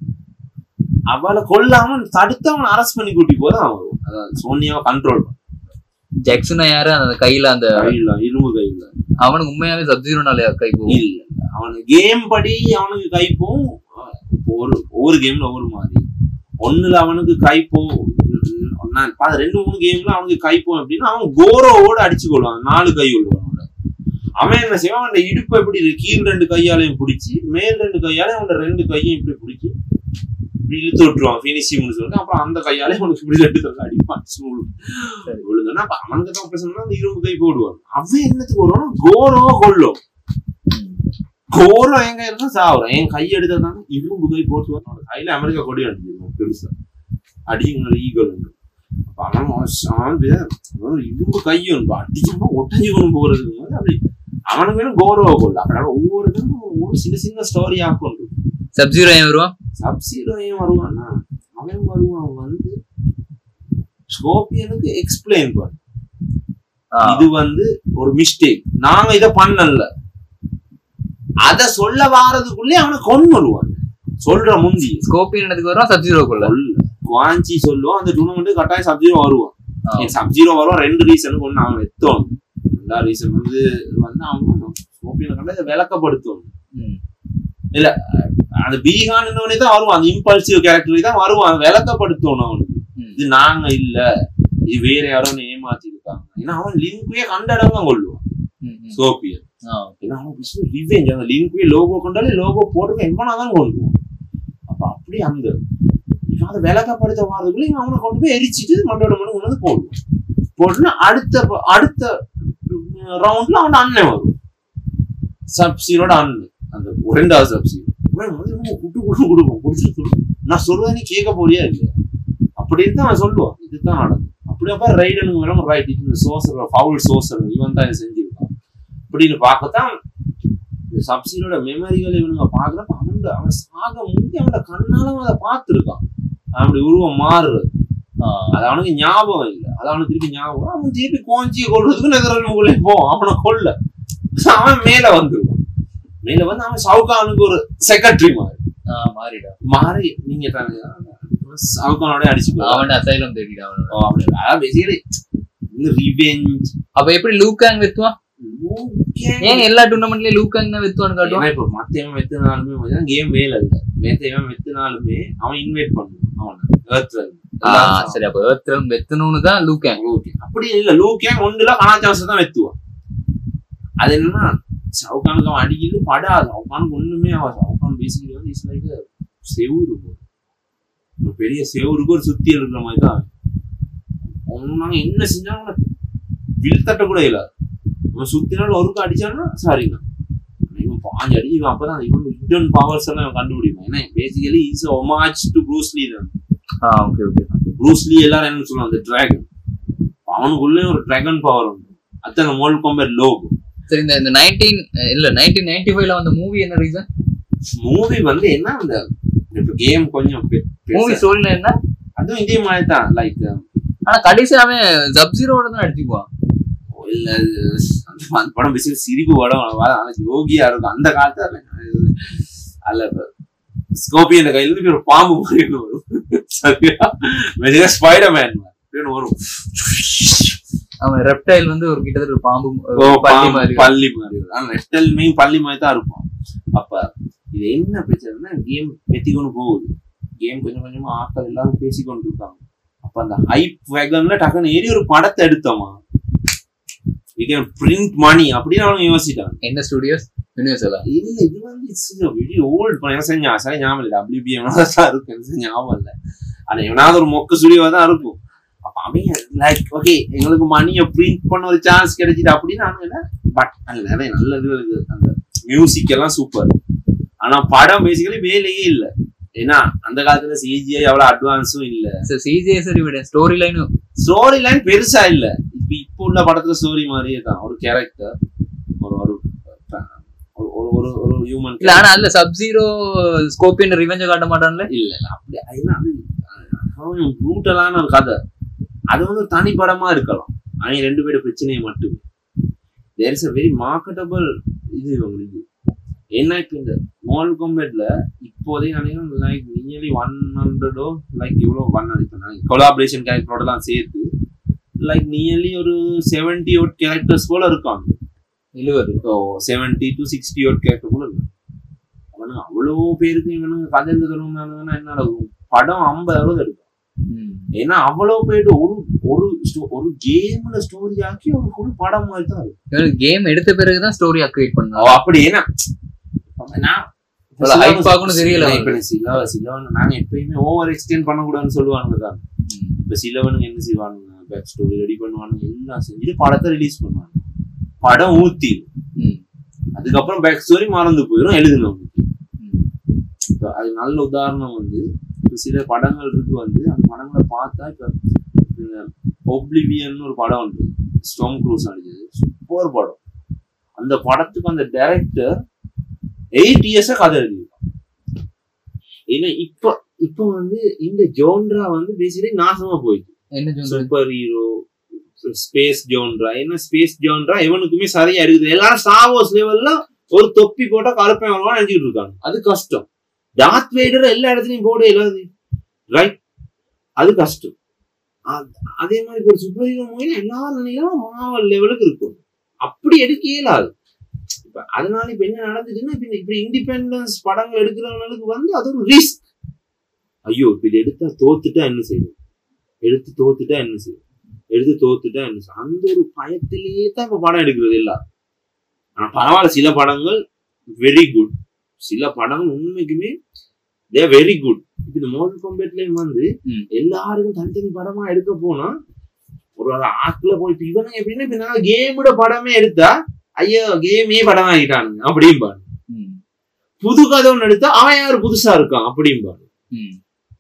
அவளை கொல்லாம தடுத்து அவனை அரெஸ்ட் பண்ணி கூட்டி போது அவன் வருவான் அதாவது சோனியாவை கண்ட்ரோல் ஜெக்ஸ்னா யாரு அந்த கையில அந்த கையில இரும்பு கையில அவனுக்கு உண்மையாவே சப்ஜீரோனால கை போகும் இல்ல அவனுக்கு கேம் படி அவனுக்கு கைப்போம் ஒரு ஒவ்வொரு கேம்ல ஒவ்வொரு மாதிரி ஒண்ணுல அவனுக்கு கைப்போம் நான் பா- ரெண்டு மூணு கேம்ல அவனுக்கு கைப்போம் அப்படின்னா அவன் கோரோவோட அடிச்சு கொள்வான் நாலு கை உள்ளவனோட அவன் என்ன செய்வான் அவன் இடுப்பு எப்படி இருக்கு? கீழ் ரெண்டு கையாலையும் பிடிச்சி மேல் ரெண்டு கையாலையும் அவனோட ரெண்டு கையும் இப்படி பிடிச்சி இப்படி இழுத்து விட்டுருவான் ஃபினிஷிங்னு சொல்லிட்டு அப்புறம் அந்த கையாலே அவனுக்கு இப்படி ரெண்டு கை அடிப்பான் சரி. விழுந்தோன்னா அப்ப அவனுக்கு தான் பிரச்சனை அந்த இரும்பு கை போடுவான் அவன் என்னத்துக்கு வருவான் கோரோ கொல்லும் கோரம் எங்க இருந்தா சாவுறான் என் கை எடுத்ததான இரும்பு கை போட்டு அவனோட கையில அமெரிக்கா கொடி அடிச்சிருக்கான் பெருசா அடிங்கள ஈகல் அப்ப அவன் அவன் அவன் வே- அவன் இரும்பு கையும் அடிச்சோம்னா ஒட்டஞ்சி கொண்டு போறதுக்கு வந்து அப்படி அவனுக்கு வேணும் கௌரவ கொள்ள அப்படி ஒவ்வொரு இதும் ஒரு சின்ன சின்ன ஸ்டோரி ஆக்கும் சப்ஜீரோ ஏன் வருவான் சப்சீரோ ஏன் வருவான்னா அவன் வருவான் வந்து ஸ்கோபியனுக்கு எக்ஸ்பிளைன் பண்ண ஆ, இது வந்து ஒரு மிஸ்டேக் நாங்க இத பண்ணல அத சொல்ல வாரதுக்குள்ளே அவனை கொன்னுடுவான் சொல்ற முந்தி ஸ்கோப்பியன் இடத்துக்கு வருவான் சப்ஜீரோக்குள்ள குவாஞ்சி சொல்லுவான் அந்த டூர்னமெண்ட் கட்டாயம் சப்ஜீரோ வருவான் ஆ. சப்ஜீரோ வரும் ரெண்டு ரீசனுக்கு ஒண்ணு அவன் எத்தோம் ரெண்டாவது ரீசன் வந்து வந்து அவன் ஸ்கோப்பியனை கண்டா இதை விளக்கப்படுத்தும் ம். அந்த பீகான் தான் வருவான் அந்த இம்பல்சிவ் கேரக்டர் தான் வருவான் விளக்கப்படுத்தணும் அவனுக்கு ம். இது நாங்க இல்ல இது வேற யாரோ ஏமாத்தி இருக்காங்க ஏன்னா அவன் லிங்குவே கண்ட இடம் தான் கொள்ளுவான் ம், ம். சோப்பியன் ஆ, ஏன்னா அவன் பிசினஸ் ரிவெஞ்ச் அந்த லிங்குவே லோகோ கொண்டாலே லோகோ போட்டு எவனா தான் கொண்டுவான் அப்ப அப்படி அந்த இவன் அதை விளக்கப்படுத்த வாரதுக்குள்ள இவன் அவனை கொண்டு போய் எரிச்சிட்டு மண்டோட மணி கொண்டு வந்து போடுவான் போட்டுனா அடுத்த ப- அடுத்த ரவுண்ட்ல அவன் அண்ணன் வரும் சப்சீரோட அண்ணன் அந்த ரெண்டாவது சப்சீரோ இவன் வந்து இவன் குட்டு குட்டு கொடுக்கும் குடிச்சிட்டு சொல்லுவான். நான் சொல்றத நீ கேட்க போறியா இல்லையா அப்படின்னு தான் அவன் சொல்லுவான் இதுதான் நடக்கும் அப்படி அப்ப ரைடனுக்கு மேலும் ரைட் இந்த சோசர் ஃபவுல் சோசர் இவன் தான் இதை செஞ்சிருக்கான் அப்படின்னு பார்க்கத்தான் இந்த சப்சிடியோட மெமரிகளை இவனுங்க பாக்குறப்ப அவன் அவன் சாக முந்தி அவனோட கண்ணால அவன் அதை பார்த்துருக்கான் அவனுடைய உருவம் மாறுறது ஆ. அது அவனுக்கு ஞாபகம் இல்லை அது அவனுக்கு திருப்பி ஞாபகம் அவன் திருப்பி கோஞ்சியை கொள்றதுக்கு நெதரல்முகளே போவான் அவனை கொல்ல அவன் மேல வந்துருவான் மேல வந்து அவன் சவுகானுக்கு ஒரு செக்ரட்டரி மாதிரி ஆ, மாறிடா மாறி நீங்க தானே சவுகானோட அடிச்சுக்கலாம் அவன் அசைலம் தேடிடா அவனோட ஓ, அப்படி இல்ல. அதான் பேசிக்கலி இந்த ரிவெஞ்ச் அப்ப எப்படி லூக்காங் வித்துவான் ஏன் எல்லா டூர்னமெண்ட்லயும் லூக்காங் தான் வித்துவான்னு காட்டுவான் இப்ப மத்தவன் வெத்தினாலுமே கேம் வேலை இல்ல மேத்தவன் வெத்தினாலுமே அவன் இன்வைட் பண்ணுவான் அவன் ஏர்த்ல ஆ, சரி அப்ப ஏர்த்ரம் வெத்தணும்னு தான் லூக்காங் ஓகே அப்படி இல்ல லூக்கே ஒன்றுல கலாச்சாரத்தை தான் வெத்துவான் அது என்னன்னா சவுகானுக்கு அவன் அடிக்கிறது படாது சவுகானுக்கு ஒண்ணுமே ஆகாது சவுகான் பேசிக்கலி வந்து இஸ் லைக் செவுரு போல. ஒரு பெரிய செவுருக்கு ஒரு சுத்தி இருக்கிற மாதிரி தான் அவன் நாங்க என்ன செஞ்சாலும் வில் தட்ட கூட இல்ல அவன் சுத்தினாலும் ஒருக்கு அடிச்சான்னா சாரிங்க இவன் பாஞ்சு அடி இவன் அப்பதான் இவன் ஹிடன் பவர்ஸ் எல்லாம் இவன் கண்டுபிடிப்பான் ஏன்னா basically is homage to Bruce Lee தான் ஆ ஓகே ஓகே ப்ரூஸ்லி எல்லாரும் என்ன சொல்லுவாங்க அந்த டிராகன் அவனுக்குள்ளேயும் ஒரு டிராகன் பவர் உண்டு அத்தனை மோல் காம்பேட் லோகோ சரி இந்த இந்த நைன்டீன் இல்ல நைன்டீன் நைன்டி ஃபைவ்ல வந்த மூவி என்ன ரீசன் மூவி வந்து என்ன அந்த இப்ப கேம் கொஞ்சம் பெ- பெருசா- மூவி ஸ்டோரியில என்ன அதுவும் இதே மாதிரி தான் லைக் ஆனா கடைசி அவன் சப்ஜீரோட தான் அடிச்சுக்குவான் இல்ல அந்த அந்த படம் பேசி சிரிப்பு படம் ஆனா யோகியா இருக்கும் அந்த காலத்துல அல்ல ஸ்கோபியன் கையில இருந்து இப்படி ஒரு பாம்பு மாதிரி ஒண்ணு வரும் சரியா ஸ்பைடர் மேன் மாதிரி வரும் அவன் ரெப்டைல் வந்து ஒரு கிட்டத்தட்ட ஒரு பாம்பு ஓ, ஒரு பல்லி பாம்பு, மாதிரி பள்ளி மாதிரி வரும். ஆனா ரெஸ்டல்மே பள்ளி மாதிரி தான் இருக்கும் அப்ப இது என்ன பிரச்சனைனா கேம் வெத்திக்கொண்டு போகுது கேம் கொஞ்சம் கொஞ்சமா ஆட்கள் எல்லாரும் பேசிக்கொண்டு இருக்காங்க அப்ப அந்த ஹைப் வேகன்ல டக்குன்னு ஏறி ஒரு படத்தை எடுத்தோமா we can print money அப்படின்னு அவங்க யோசிச்சிட்டாங்க என்ன ஸ்டுடியோஸ் யூனிவர்சலா இல்ல இது வந்து இட்ஸ் வெரி ஓல்ட் படம் சரி ஞா- சரி ஞாபகம் இல்லை டபிள்யூபிஎம் தான் இருக்கும் எனக்கு சரி ஞாபகம் இல்லை ஆனா எவனாவது ஒரு மொக்க ஸ்டுடியோ தான் இருக்கும் அப்ப அவங்க லைக் ஓகே எங்களுக்கு மணியை பிரிண்ட் பண்ண ஒரு சான்ஸ் கிடைச்சிது அப்படின்னு நானுங்க பட் அதுல நிறைய நல்ல இது இருக்கு அந்த மியூசிக் எல்லாம் சூப்பர் ஆனா படம் பேசிக்கலி வேலையே இல்ல ஏன்னா அந்த காலத்துல சிஜிஐ அவ்வளவு அட்வான்ஸும் இல்ல சிஜிஏ சரி விட ஸ்டோரி லைனும் ஸ்டோரி லைன் பெருசா இல்ல இப்ப இப்ப உள்ள படத்துல ஸ்டோரி மாதிரியே தான் ஒரு கேரக்டர் ஒரு ஒரு ஒரு- ஒரு ஒரு ஒரு ஹியூமன் இல்ல ஆனா அதுல சப் ஜீரோ ஸ்கோப்பியன் ரிவெஞ்ச காட்ட மாட்டான்ல இல்ல இல்ல அப்படி ஏன்னா அது ப்ரூட்டலான ஒரு கதை அது வந்து ஒரு தனி படமா இருக்கலாம் அவங்க ரெண்டு பேரும் பிரச்சனையை மட்டுமே there is a very marketable இது உங்களுக்கு என்ன இப்போ இந்த மால் காம்பேட்ல இப்போதைய நினைக்கிறேன் லைக் நியர்லி ஒன் ஹண்ட்ரடோ லைக் இவ்வளோ ஒன் ஹண்ட்ரட் கொலாபரேஷன் கேரக்டரோடலாம் சேர்த்து லைக் நியர்லி ஒரு செவன்டி ஓட் கேரக்டர்ஸ் போல இருக்காங்க எழுவது seventy to sixty odd character கூட இருக்கும் அவனுங்க அவ்வளோ பேருக்கு இவனுங்க கதை எழுத தொடங்கினாங்கன்னா என்ன நடக்கும் படம் ஐம்பது அறுபது எடுக்கும் ஏன்னா அவ்வளவு பேர் ஒரு ஒரு sto- ஒரு கேம்ல ஸ்டோரி ஆக்கி ஒரு ஃபுல் படம் மாதிரி தான் இருக்கும் கேம் எடுத்த பிறகுதான் ஸ்டோரி அக்ரியேட் அவ பண்ணான் அப்படி ஏன்னா நான் இப்ப அவ்வளவு சிலவங்க- hype ஆகும்னு தெரியல இப்ப சில சிலவன் நாங்க எப்பயுமே ஓவர் எக்ஸ்டெண்ட் பண்ணக்கூடாதுன்னு சொல்லுவானுங்க தான் இப்ப சிலவனுங்க என்ன செய்வானுங்க பேக் ஸ்டோரி ரெடி பண்ணுவானுங்க எல்லாம் செஞ்சுட்டு படத்தை ரிலீஸ் பண்ணுவாங்க படம் ஊத்தி ம். அதுக்கப்புறம் பேக் ஸ்டோரி மறந்து போயிடும் எழுதுனவங்களுக்கு ம். இப்ப அது நல்ல உதாரணம் வந்து இப்ப சில படங்கள் இருக்கு வந்து அந்த படங்களை பார்த்தா இப்ப இந்த ஒப்ளிவியன் ஒரு படம் வந்து ஸ்டோம் க்ரூஸ் நடிச்சது சூப்பர் படம் அந்த படத்துக்கு அந்த டைரக்டர் எயிட் இயர்ஸா கதை எழுதியிருக்கான் ஏன்னா இப்ப இப்ப வந்து இந்த ஜோன்ரா வந்து பேசிக்கலி நாசமா போயிடுச்சு என்ன சொல்றது சூப்பர் ஹீரோ ஸ்பேஸ் ஜோன்ரா என்ன ஸ்பேஸ் ஜோன்ரா எவனுக்குமே சரியா இருக்குது எல்லாரும் ஸ்டார்வோஸ் லெவல்ல ஒரு தொப்பி போட்டா கருப்பையன் வருவான்னு நினைச்சிட்டு இருக்காங்க அது கஷ்டம் டார்த் வெய்டர் எல்லா இடத்துலயும் போட இல்லாது ரைட் அது கஷ்டம் அ- அதே மாதிரி இப்ப ஒரு சூப்பர் ஹீரோ மூவி எல்லாரும் நினைக்கிறோம் மாவல் லெவலுக்கு இருக்கும் அப்படி எடுக்க இயலாது இப்ப அதனால இப்ப என்ன நடந்துச்சுன்னா இப்ப இந்த- இப்படி இண்டிபெண்டன்ஸ் படங்கள் எடுக்கிறவங்களுக்கு வந்து அது ஒரு ரிஸ்க் ஐயோ இப்ப இது எடுத்தா தோத்துட்டா என்ன செய்யும் எடுத்து தோத்துட்டா என்ன செய்யும் எடுத்து தோத்துட்டா என்ன செய்யும் அந்த ஒரு பயத்திலேயே தான் இப்ப படம் எடுக்கிறது எல்லாம் ஆனா பரவாயில்ல சில படங்கள் வெரி குட் சில படங்கள் உண்மைக்குமே தே வெரி குட் இப்ப இந்த மோட்டல் காம்பேட்லயும் வந்து ம். எல்லாருக்கும் தனித்தனி படமா எடுக்க போனா ஒரு ஒரு ஆக்குல போய் இப்ப இவனுங்க எப்படின்னா இப்ப நாங்க கேமோட படமே எடுத்தா ஐயோ கேமே படம் ஆகிட்டானுங்க அப்படிம்பாங்க ம். புது கதை ஒன்று எடுத்தா அவன் யாரு புதுசா இருக்கான் அப்படிம்பாங்க ம்.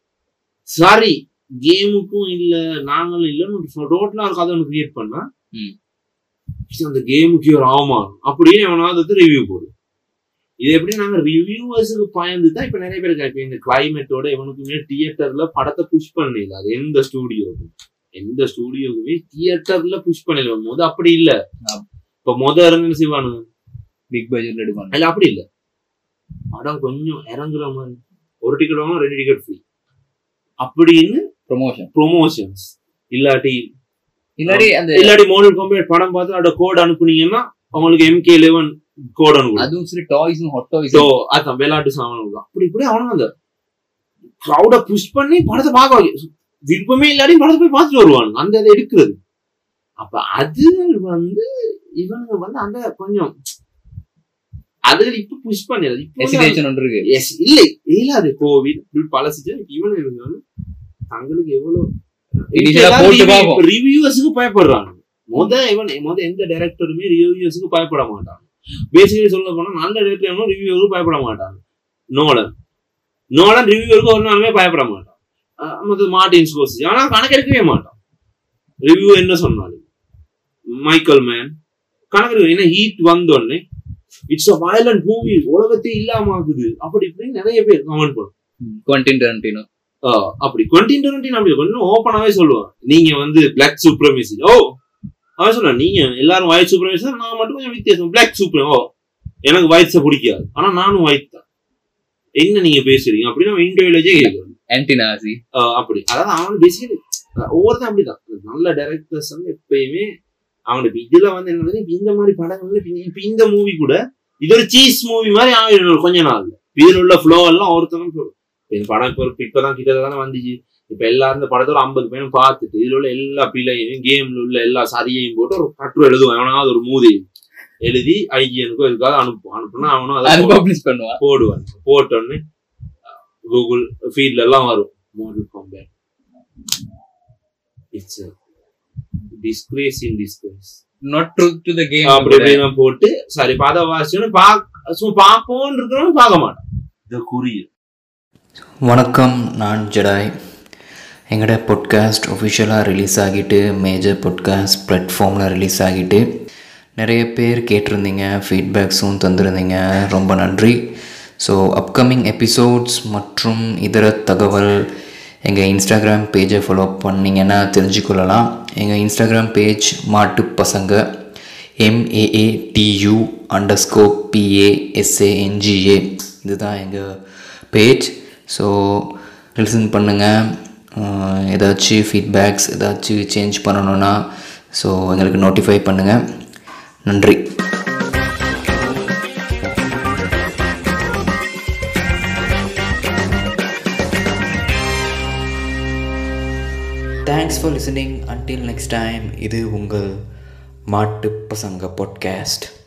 சாரி கேமுக்கும் இல்ல நாங்களும் இல்லைன்னு டோட்டலா ஒரு கதை ஒன்று கிரியேட் பண்ணா ம். இது அந்த கேமுக்கு ஒரு அவமானம் அப்படின்னு எவனாவது ரிவ்யூ போடு இது எப்படி நாங்க ரிவ்யூவர்ஸுக்கு பயந்து தான் இப்ப நிறைய பேர் இப்ப இந்த கிளைமேட்டோட இவனுக்குமே தியேட்டர்ல படத்தை புஷ் பண்ணல அது எந்த ஸ்டூடியோக்கும் எந்த ஸ்டூடியோக்குமே தியேட்டர்ல புஷ் பண்ணல போது அப்படி இல்ல ஆமா. இப்ப மொத இறங்குன்னு செய்வானுங்க பிக் பட்ஜெட்ல எடுப்பாங்க இல்ல அப்படி இல்ல படம் கொஞ்சம் இறங்குற மாதிரி ஒரு டிக்கெட் வாங்க ரெண்டு டிக்கெட் ஃப்ரீ அப்படின்னு ப்ரொமோஷன் ப்ரொமோஷன்ஸ் இல்லாட்டி இல்லாடி அந்த இல்லாட்டி மோடல் கம்பேட் படம் பார்த்து அதோட கோட் அனுப்புனீங்கன்னா உங்களுக்கு எம்கே லெவன் கோட் அனுப்பும் அதுவும் சரி டாய்ஸும் ஹாட் டாய்ஸ் ஸோ அதான் விளையாட்டு சாமான் அப்படி இப்படி அவனுங்க அந்த க்ரௌட புஷ் பண்ணி படத்தை பார்க்க வைக்க விருப்பமே இல்லாட்டி படத்தை போய் பார்த்துட்டு வருவானுங்க அந்த இதை எடுக்கிறது அப்ப அது வந்து இவனுங்க வந்து அந்த கொஞ்சம் அதுல இப்ப புஷ் பண்ணிடுறது இப்போ வந்து ஹெசிடேஷன் ஒன்று இருக்கு எஸ் இல்லை இல்லாது கோவிட் இப்படி பல சுச்சுவேஷன் இவனு இருந்தாலும் தங்களுக்கு எவ்வளவு Initial ஆ போட்டு பார்ப்போம். ரிவ்யூவர்ஸுக்கு பயப்படுறாங்க முத இவன் முத எந்த டைரக்டருமே ரிவ்யூவர்ஸுக்கு பயப்பட மாட்டாங்க பேசிக்கலி சொல்ல போனா நல்ல டைரக்டர் ரிவ்யூவருக்கு பயப்பட மாட்டாங்க நோலன் நோலன் ரிவ்யூவருக்கு ஒரு நாளுமே பயப்பட மாட்டான் அஹ் மத்த மார்டின் ஸ்கோர்ஸ் ஆனா கணக்கெடுக்கவே மாட்டான் ரிவ்யூ என்ன சொன்னாலும் மைக்கேல் மேன் கணக்கு என்ன ஹீட் வந்தோடனே இட்ஸ் அ வயலண்ட் மூவி உலகத்தை இல்லாம ஆகுது அப்படி இப்படின்னு நிறைய பேர் கமெண்ட் பண்ணும் குவண்டின் டரண்டினோ ஆஹ் அப்படி குவெண்டின் டொரண்டின் அப்படி கொஞ்சம் ஓப்பனாவே சொல்லுவான் நீங்க வந்து பிளாக் சூப்ரமேசி ஓ அவன் சொல்லுவான் நீங்க எல்லாரும் ஒயிட் சூப்ரமேசி நான் மட்டும் கொஞ்சம் வித்தியாசம் பிளாக் சூப்ரம் ஓ எனக்கு ஒயிட்ஸை பிடிக்காது ஆனா நானும் ஒயிட் தான் என்ன நீங்க பேசுறீங்க அப்படின்னு அவன் இன்டர்வியூலேஜே கேட்கணும் ஆன்டினாசி அப்படி அதாவது அவன் பேசிக்கலி ஒவ்வொருத்தன் அப்படிதான் நல்ல டைரக்டர்ஸ் வந்து எப்பயுமே அவனோட இப்ப இதுல வந்து என்னது இப்ப இந்த மாதிரி படங்கள்ல இப்ப இப்ப இந்த மூவி கூட இது ஒரு சீஸ் மூவி மாதிரி ஆகிடும் ஒரு கொஞ்ச நாள்ல இதுல உள்ள ஃப்ளோ எல்லாம் ஒருத்தனும் இப்ப இந்த படம் இப்ப ஒரு- இப்பதான் கிட்ட தானே வந்துச்சு இப்ப எல்லாரும் இந்த படத்தோட ஐம்பது பேரும் பார்த்துட்டு இதுல உள்ள எல்லா பிள்ளையும் கேம்ல உள்ள எல்லா சதியையும் போட்டு ஒரு கட்டுரை எழுதுவான் எவனாவது ஒரு மூதி எழுதி ஐஜிஎனுக்கோ இதுக்காக அனுப்புவான் அனுப்புனா அவனும் அதை அது பப்ளிஷ் பண்ணுவான் போடுவான் போட்டோன்னு கூகுள் ஃபீட்ல எல்லாம் வரும் Mortal Kombat it's disgrace in disgrace not truth to the game அப்படி இப்படின்னு போட்டு சரி பத வாசிச்சு பாக்க சும்மா பார்ப்போம்னு இருக்கிறவங்க பார்க்க மாட்டான் இது குறியீடு வணக்கம் நான் ஜடாய் எங்களோட பொட்காஸ்ட் ஒஃபிஷியலாக ரிலீஸ் ஆகிட்டு மேஜர் பொட்காஸ்ட் பிளாட்ஃபார்மில் ரிலீஸ் ஆகிட்டு நிறைய பேர் கேட்டிருந்தீங்க ஃபீட்பேக்ஸும் தந்திருந்தீங்க ரொம்ப நன்றி ஸோ அப்கமிங் எபிசோட்ஸ் மற்றும் இதர தகவல் எங்கள் இன்ஸ்டாகிராம் பேஜை ஃபாலோ பண்ணிங்கன்னா தெரிஞ்சுக்கொள்ளலாம் எங்கள் இன்ஸ்டாகிராம் பேஜ் மாட்டு பசங்க எம்ஏஏடியூ அண்டர் ஸ்கோப் பிஏஎஸ்ஏஎன்ஜிஏ இதுதான் எங்கள் பேஜ் ஸோ லிசன் பண்ணுங்கள் ஏதாச்சும் ஃபீட்பேக்ஸ் ஏதாச்சும் சேஞ்ச் பண்ணணுன்னா ஸோ எங்களுக்கு நோட்டிஃபை பண்ணுங்கள் நன்றி thanks for listening until next time இது உங்கள் மாட்டு பசங்க பாட்காஸ்ட்